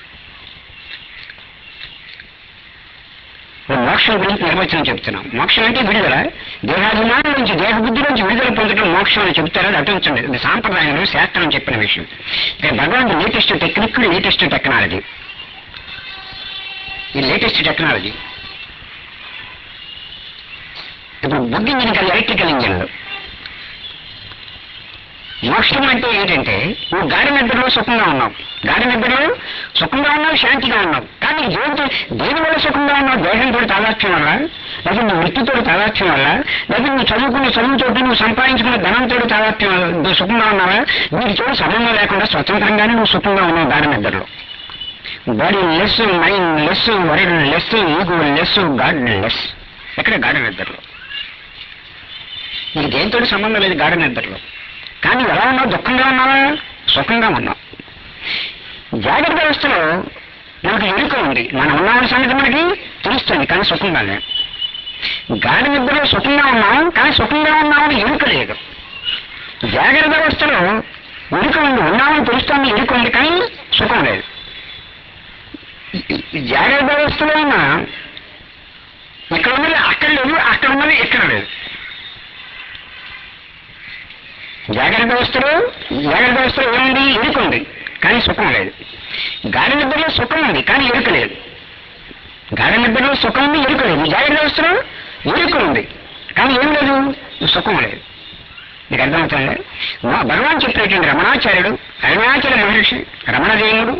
[SPEAKER 1] ఇప్పుడు మోక్షం గురించి నిర్వచనం చెప్తున్నాం మోక్షం అంటే విడుదల దేహాభిమానం నుంచి దేహ బుద్ధి నుంచి విడుదల పొందడం మోక్షం అని చెప్తారో అది అటుంచండి ఇది సాంప్రదాయంలో శాస్త్రం చెప్పిన విషయం ఇక్కడ భగవంతుడు లేటెస్ట్ టెక్నిక్ లేటెస్ట్ టెక్నాలజీ ఈ లేటెస్ట్ టెక్నాలజీ ఇప్పుడు బుద్ధి ఇంజిన్ కాదు ఎలక్ట్రికల్ ఇంజిన్లు మోక్షం అంటే ఏంటంటే నువ్వు గాడి నిద్రలో సుఖంగా ఉన్నావు గాడి నిద్రలో సుఖంగా ఉన్నావు శాంతిగా ఉన్నావు కానీ దేనితో దేని వల్ల సుఖంగా ఉన్నావు దేహంతో తాదాత్యం వల్ల లేదా నీ వృత్తితో తాదాత్యం వల్ల లేదా నువ్వు చదువుకున్న చదువుతో నువ్వు సంపాదించుకున్న ధనంతో తాదాత్యం వల్ల నువ్వు సుఖంగా ఉన్నావా వీటితో సంబంధం లేకుండా స్వతంత్రంగానే నువ్వు సుఖంగా ఉన్నావు గాడి నిద్రలో body less mind less world less ego less God less ఎక్కడ గాఢ నిద్రలో నీకు దేంతో సంబంధం లేదు గాఢ నిద్రలో కానీ ఎలా ఉన్నావు దుఃఖంగా ఉన్నావా సుఖంగా ఉన్నావు జాగ్రత్త వ్యవస్థలో మనకు ఎరుక ఉంది మనం ఉన్నామని సంగతి మనకి తెలుస్తుంది కానీ సుఖంగా లేదు గాఢ నిద్రలో సుఖంగా ఉన్నాం కానీ సుఖంగా ఉన్నామని ఎరుక లేదు జాగ్రత్త వ్యవస్థలో ఎరుక ఉంది ఉన్నామని తెలుస్తుంది ఎరుక ఉంది కానీ సుఖం లేదు ఈ జాగ్రత్త వ్యవస్థలో ఉన్న ఇక్కడ ఉన్నది అక్కడ లేదు అక్కడ ఉన్నది ఇక్కడ లేదు జాగ్రత్త వ్యవస్థలో జాగ్రత్త వ్యవస్థలో ఏముంది ఎరుక ఉంది కానీ సుఖం లేదు గాఢ నిద్రలో సుఖం ఉంది కానీ ఎరుక లేదు గాఢ నిద్రలో సుఖం ఉంది ఎరుక లేదు జాగ్రత్త వ్యవస్థలో ఎరుక ఉంది కానీ ఏం లేదు సుఖం లేదు మీకు అర్థమవుతుంది మా భగవాన్ చెప్పేటువంటి రమణాచార్యుడు అరుణాచల మహర్షి రమణదేవుడు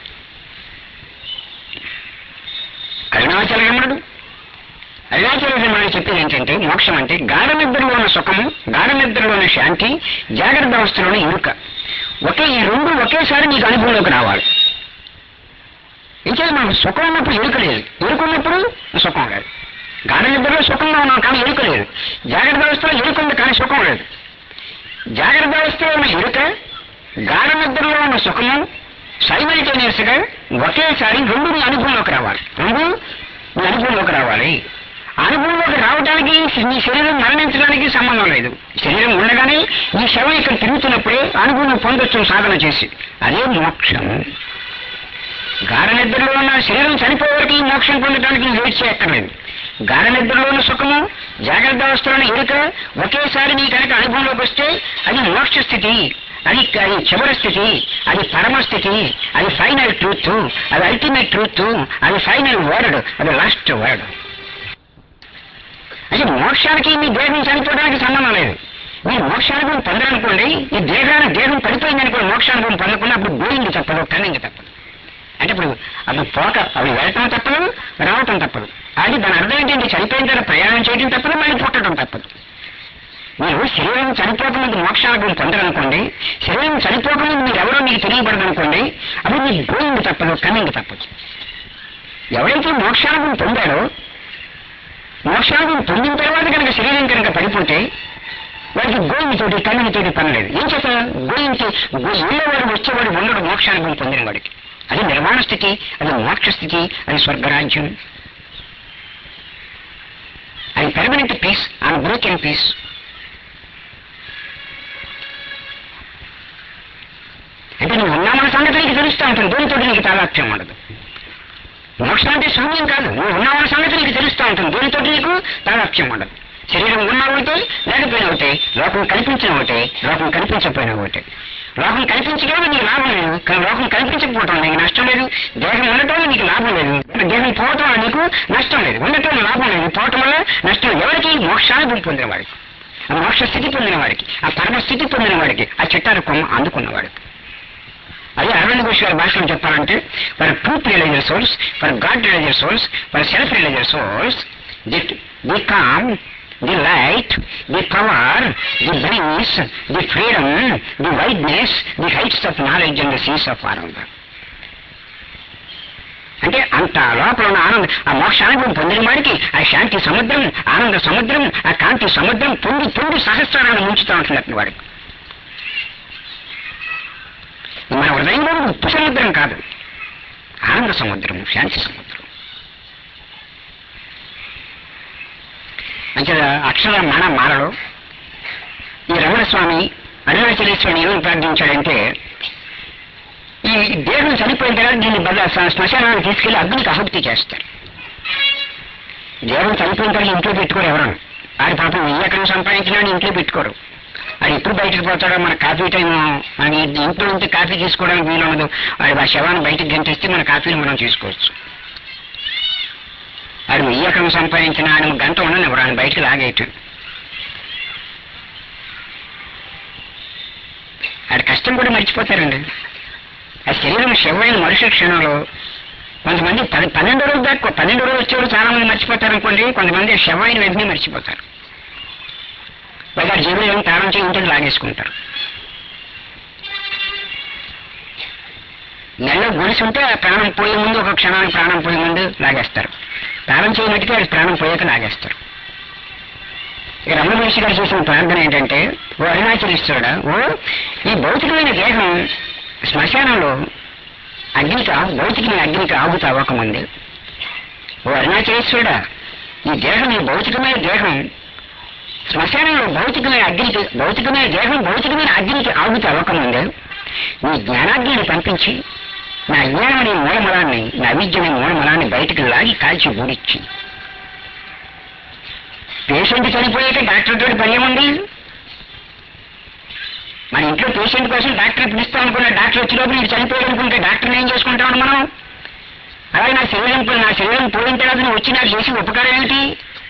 [SPEAKER 1] అరుణాచల రమణుడు అరుణాచల రమణుడు చెప్పేది ఏంటంటే మోక్షం అంటే గాఢ నిద్రలో ఉన్న సుఖము గాఢ నిద్రలో ఉన్న శాంతి జాగ్రత్త అవస్థలోని ఎరుక ఒకే ఈ రెండు ఒకేసారి నీకు అనుభవంలోకి రావాలి ఇంకేది మనకు సుఖం ఉన్నప్పుడు ఎరుక లేదు ఎరుక ఉన్నప్పుడు సుఖం లేదు గాఢ నిద్రలో సుఖంగా ఉన్నాం కానీ ఎరుక లేదు జాగ్రత్త వ్యవస్థలో ఎరుక ఉంది కానీ సుఖం లేదు జాగ్రత్త వ్యవస్థలో ఉన్న ఎరుక గాఢ నిద్రలో ఉన్న సుఖము సైమల్టేనియస్ గా ఒకేసారి రెండు నీ అనుభవంలోకి రావాలి రెండు నీ అనుభవంలోకి రావాలి అనుభవంలోకి రావడానికి నీ శరీరం మరణించడానికి సంబంధం లేదు శరీరం ఉండగానే నీ శవం ఇక్కడ తిరుగుతున్నప్పుడే అనుభవం పొందొచ్చు సాధన చేసి అదే మోక్షం గాఢ నిద్రలో ఉన్న శరీరం చనిపోవడానికి ఈ మోక్షం పొందడానికి నువ్వు వెయిట్ చేయక్కర్లేదు గాఢ నిద్రలో ఉన్న సుఖము జాగ్రత్త అవస్థలోని ఎరుక ఒకేసారి నీ కనుక అనుభవంలోకి వస్తే అది మోక్ష స్థితి అది అది చివరి స్థితి అది పరమ స్థితి అది ఫైనల్ ట్రూత్ అది అల్టిమేట్ ట్రూత్ అది ఫైనల్ వర్డ్ అది లాస్ట్ వర్డ్ అంటే మోక్షానికి మీ దేహం చనిపోవడానికి సంబంధం లేదు మీరు మోక్షానుభవం పొందాలనుకోండి ఈ దేహాన్ని దేహం పడిపోయింది అనుకోండి మోక్షానుభవం పొందకుండా అప్పుడు గోయింది తప్పదు కన్నింగ్ తప్పదు అంటే ఇప్పుడు అప్పుడు పోక అవి వెళ్ళటం తప్పదు రావటం తప్పదు అది దాని అర్థం ఏంటంటే చనిపోయిన తర్వాత ప్రయాణం చేయడం తప్పదు మళ్ళీ పుట్టడం తప్పదు మీరు శరీరం చనిపోకముందు మోక్షానుభవం పొందాలనుకోండి శరీరం చనిపోకముందు మీరు ఎవరో మీకు తెలియబడదనుకోండి అప్పుడు మీకు గోయింది తప్పదు కన్నింగ్ తప్పదు ఎవరైతే మోక్షానుభవం పొందాడో మోక్షానుభవం పొందిన తర్వాత కనుక శరీరం కనుక పడిపోతే వాడికి గోయింగ్ తోటి కన్నింగ్ తోటి పని లేదు ఏం చేస్తా గోయింగ్కి వెళ్ళేవాడు వచ్చేవాడు ఉండడు మోక్షానుభవం పొందిన వాడికి అది నిర్మాణ స్థితి అది మోక్ష స్థితి అది స్వర్గరాజ్యం అది పెర్మనెంట్ పీస్ అన్బ్రోకెన్ పీస్ అంటే నువ్వు ఉన్నామన్న సంగతి నీకు తెలుస్తూ ఉంటుంది దేనితో నీకు తాదాత్యం ఉండదు మోక్షం అంటే శూన్యం కాదు నువ్వు ఉన్నామన్న సంగతి నీకు తెలుస్తూ ఉంటుంది దేనితో నీకు తాదాత్యం ఉండదు శరీరం ఉన్నా ఒకటే లేకపోయినా ఒకటే లోకం కల్పించిన ఒకటే లోకం కల్పించకపోయినా ఒకటే లోకం కల్పించడం నీకు లాభం లేదు కానీ లోకం కల్పించకపోవటం నీకు నష్టం లేదు దేహం ఉండటం నీకు లాభం లేదు దేహం పోవటం వల్ల నీకు నష్టం లేదు ఉండటం లాభం లేదు పోవటం వల్ల నష్టం ఎవరికి మోక్షానుభూతి పొందిన వాడికి ఆ మోక్ష స్థితి పొందిన వాడికి ఆ పరమ స్థితి పొందిన వాడికి ఆ చిట్టారు కొమ్మ అందుకున్నవాడికి అదే అరవింద్ ఘోష్ గారి భాషలో చెప్పాలంటే for truth religious souls for God religious souls for self religious souls that the calm the light the power that brings the freedom the wideness the heights of knowledge and the seas of ఆనందం అంటే అంత లోపల ఉన్న ఆనందం ఆ మోక్షానుభవం పొందిన వాడికి ఆ శాంతి సముద్రం ఆనంద సముద్రం ఆ కాంతి సముద్రం పొంగి పొంగి సహస్రాలను ముంచుతూ ఉంటున్నట్టు వాడికి మన హృదయంలో ఉప్పు సముద్రం కాదు ఆనంద సముద్రం శాంతి సముద్రం అంటే అక్షర మన మాలలో ఈ రమణస్వామి అరుణాచలేశ్వరుని ఏమని ప్రార్థించాడంటే ఈ దేహం చనిపోయిన తర్వాత దీన్ని బల్ల శ్మశానానికి తీసుకెళ్లి అగ్నికి ఆహుతి చేస్తారు దేహం చనిపోయిన తర్వాత ఇంట్లో పెట్టుకోరు ఎవరు ఆడి పాపం వెయ్యి ఎకరం సంపాదించినా ఇంట్లో పెట్టుకోరు ఆడు ఎప్పుడు బయటకు పోతాడో మన కాఫీ టైం మన ఇంట్లో ఉంటే కాఫీ తీసుకోవడానికి వీలు ఉండదు వాడు ఆ శవాన్ని బయటకు గంటేస్తే మన కాఫీని మనం తీసుకోవచ్చు ఆడు వెయ్యి ఎకరం సంపాదించిన ఆయన గంట ఉండని ఎవరు ఆయన బయటకు లాగేయటం ఆడి కష్టం కూడా మర్చిపోతారండి ఆ శరీరం శవమైన మరుసటి క్షణంలో కొంతమంది పది పన్నెండు రోజులు దాకా పన్నెండు రోజులు వచ్చేవారు చాలా మంది మర్చిపోతారు అనుకోండి కొంతమంది శవమైన వెంటనే మర్చిపోతారు పైగా జీవులు తాళం చేయి ఇంటికి లాగేసుకుంటారు నెలలో గొలుసు ఉంటే ఆ ప్రాణం పోయే ముందు ఒక క్షణానికి ప్రాణం పోయే ముందు లాగేస్తారు తాళం చేయనట్టుగా అది ప్రాణం పోయాక లాగేస్తారు ఇక రమణ మహర్షి గారు చేసిన ప్రార్థన ఏంటంటే ఓ అరుణాచలిస్తుడా ఓ ఈ భౌతికమైన దేహం శ్మశానంలో అగ్నికి ఆహు భౌతికమైన అగ్నికి ఆగుతా అవ్వకముందే ఓ అరుణాచలేశ్వరుడా ఈ దేహం ఈ భౌతికమైన దేహం శ్మశానంలో భౌతికమైన అగ్నికి భౌతికమైన దేహం భౌతికమైన అగ్నికి ఆగుతా అవ్వకముందే నీ జ్ఞానాగ్నిని పంపించి నా అజ్ఞానం అనే మూలమలాన్ని నా అవిద్య అనే మూలమలాన్ని బయటకు లాగి కాల్చి ఊడిచ్చి పేషెంట్ చనిపోయాక డాక్టర్ తోటి పని ఏముంది మన ఇంట్లో పేషెంట్ కోసం డాక్టర్ పిలుస్తాం అనుకున్న డాక్టర్ వచ్చి లోపు నీకు చనిపోయాడు అనుకుంటే డాక్టర్ని ఏం చేసుకుంటామని మనం అలాగే నా శరీరం పోయి- నా శరీరం పోయిన తర్వాత నువ్వు వచ్చి నాకు చేసి ఉపకారం ఏమిటి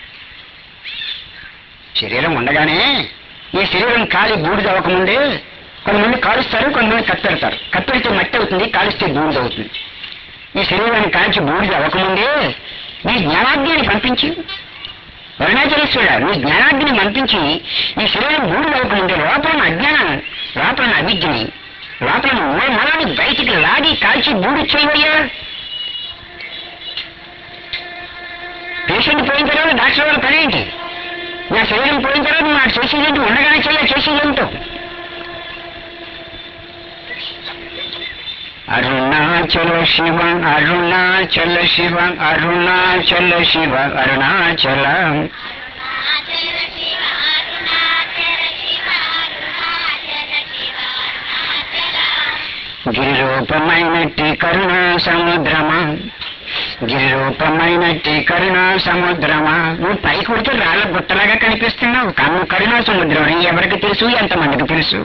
[SPEAKER 1] శరీరం ఉండగానే ఈ శరీరం కాలి బూడిద అవ్వకముందే కొంతమంది కాలుస్తారు కొంతమంది కత్తెడతారు కత్తెడితే మట్టి అవుతుంది కాలిస్తే బూడిద అవుతుంది ఈ శరీరాన్ని కాల్చి బూడిద అవ్వకముందే నీ జ్ఞానాగ్నిని పంపించి అరుణాచలేశ్వరుడు నీ జ్ఞానాగ్ని పంపించి ఈ శరీరం బూడిద అవ్వకముందే లోపల ఉన్న అజ్ఞానం లోపల ఉన్న అవిద్యని లోపల ఉన్న మూల మలాన్ని బయటికి లాగి కాల్చి బూడి చేయవయ్యా పేషెంట్ పోయిన తర్వాత డాక్టర్ వాళ్ళ పని ఏంటి నా శరీరం పోయిన తర్వాత నువ్వు నాకు చేసేది ఏంటి ఉండగానే చేయాలి చేసేది ఏంటో అరుణాచల శివ అరుణాచల శివ అరుణాచల శివ అరుణాచల గిరిరూపమైనట్టి కరుణా సముద్రమా గిరిరూపమైనట్టి కరుణా సముద్రమా నువ్వు పై కొడితే రాళ్ళ గుట్టలాగా కనిపిస్తున్నావు కన్ను కరుణా సముద్రం అని ఎవరికి తెలుసు ఎంతమందికి తెలుసు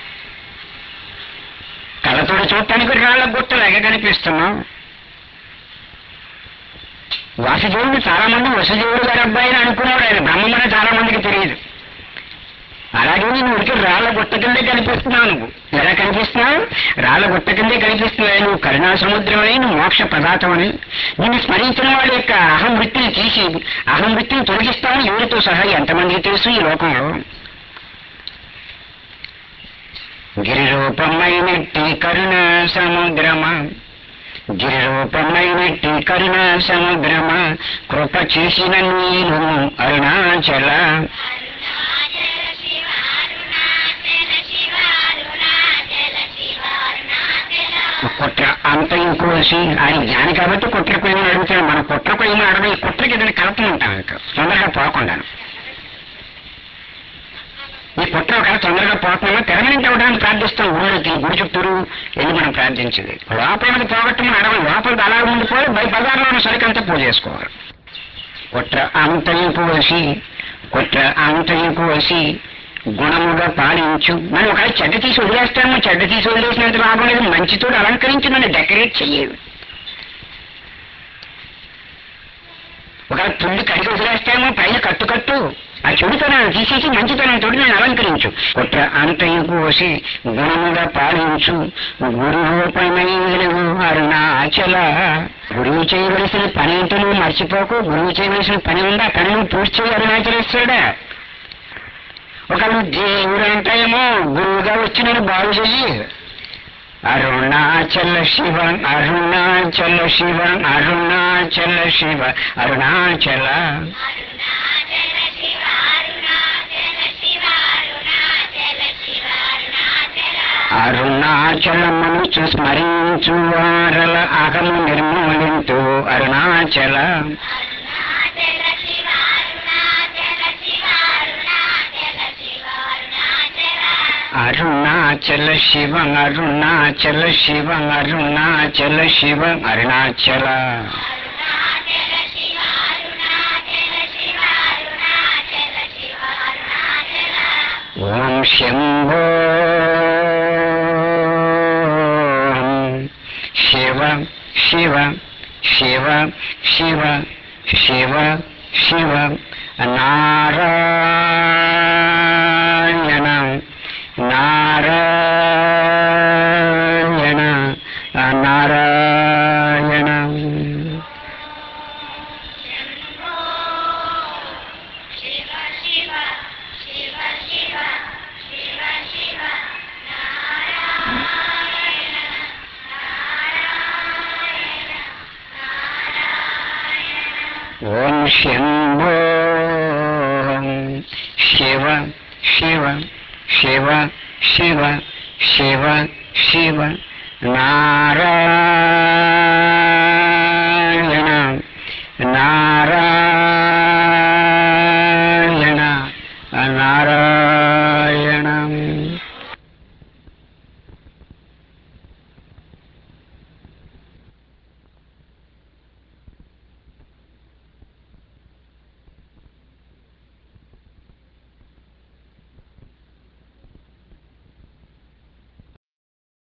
[SPEAKER 1] కళ్ళతోటి చూడటానికి రాళ్ళ గుట్టలాగా కనిపిస్తున్నావు వాసుదేవుడు చాలా మంది వసుదేవుడు గారి అబ్బాయి అని అనుకున్నాడు ఆయన బ్రహ్మమని చాలా మందికి తెలియదు అలాగే నేను ఉడికి రాళ్ళ గుట్ట కిందే కనిపిస్తున్నావు నువ్వు ఎలా కనిపిస్తున్నావు రాళ్ళ గుట్ట కిందే కనిపిస్తున్నావు నువ్వు కరుణా సముద్రమని నువ్వు మోక్ష పదార్థమని నిన్ను స్మరించిన వాళ్ళ యొక్క అహం వృత్తిని తీసి అహం వృత్తిని తొలగిస్తామని ఎవరితో సహా ఎంతమందికి తెలుసు ఈ లోకంలో గిరిరూపమైనట్టి కరుణా సముద్రమా గిరిరూపమైనట్టి కరుణా సముద్రమా కృప చేసిన నేను అరుణాచల కుట్ర అంతయం కోసి ఆయన జ్ఞాని కాబట్టి కుట్ర కొయ్యమని అడుగుతాడు మన కుట్ర కొయ్యమని అడగ ఈ కుట్రకి ఏదైనా కలుపుతూ ఉంటాం ఇంకా తొందరగా పోకుండాను ఈ కుట్ర ఒక తొందరగా పోతున్నామో పెర్మనెంట్ అవ్వడానికి ప్రార్థిస్తాం ఊళ్ళోకి గుడి చుట్టూరు వెళ్ళి మనం ప్రార్థించింది లోపలికి పోగొట్టమని అడగం లోపలికి అలా ఉండిపోయి బయట బజార్లో ఉన్న సరికంతా పూజ చేసుకోవాలి కుట్ర అంతయం పోసి కుట్ర అంతయం పోసి గుణముగా పాలించు మనం ఒక చెడ్డ తీసి వదిలేస్తాము చెడ్డ తీసి వదిలేసినంత లాభం లేదు మంచితో అలంకరించి నన్ను డెకరేట్ చెయ్యవు ఒక పుల్లి కడిగి వదిలేస్తాము పైన కట్టు కట్టు ఆ చెడుతనాన్ని తీసేసి మంచితనంతో నేను అలంకరించు కుట్ర అంతయు కోసి గుణముగా పాలించు గురురూపమై వెలుగు అరుణాచల గురువు చేయవలసిన పని ఏంటో నువ్వు మర్చిపోకు గురువు చేయవలసిన పని ఉందా కానీ నువ్వు పూర్తి చేయి అరుణాచలేశ్వరుడా ఒకళ్ళు దేవుడు అంటేమో గురువుగా వచ్చి నేను బాగు చెయ్యి అరుణాచల శివ అరుణాచల శివ అరుణాచల శివ అరుణాచల అరుణాచలమును స్మరించు వారల అహము నిర్మూలింతు అరుణాచల అరుణాచల శివ అరుణాచల శివ అరుణాచల శివ అరుణాచల ఓం శంభో శివ శివ శివ శివ శివ శివ నారాయణ నారాయణ నారాయణ ఓం శంభో శివ శివ శివ శివ శివ శివ నారాయణ నారాయణ నారాయణ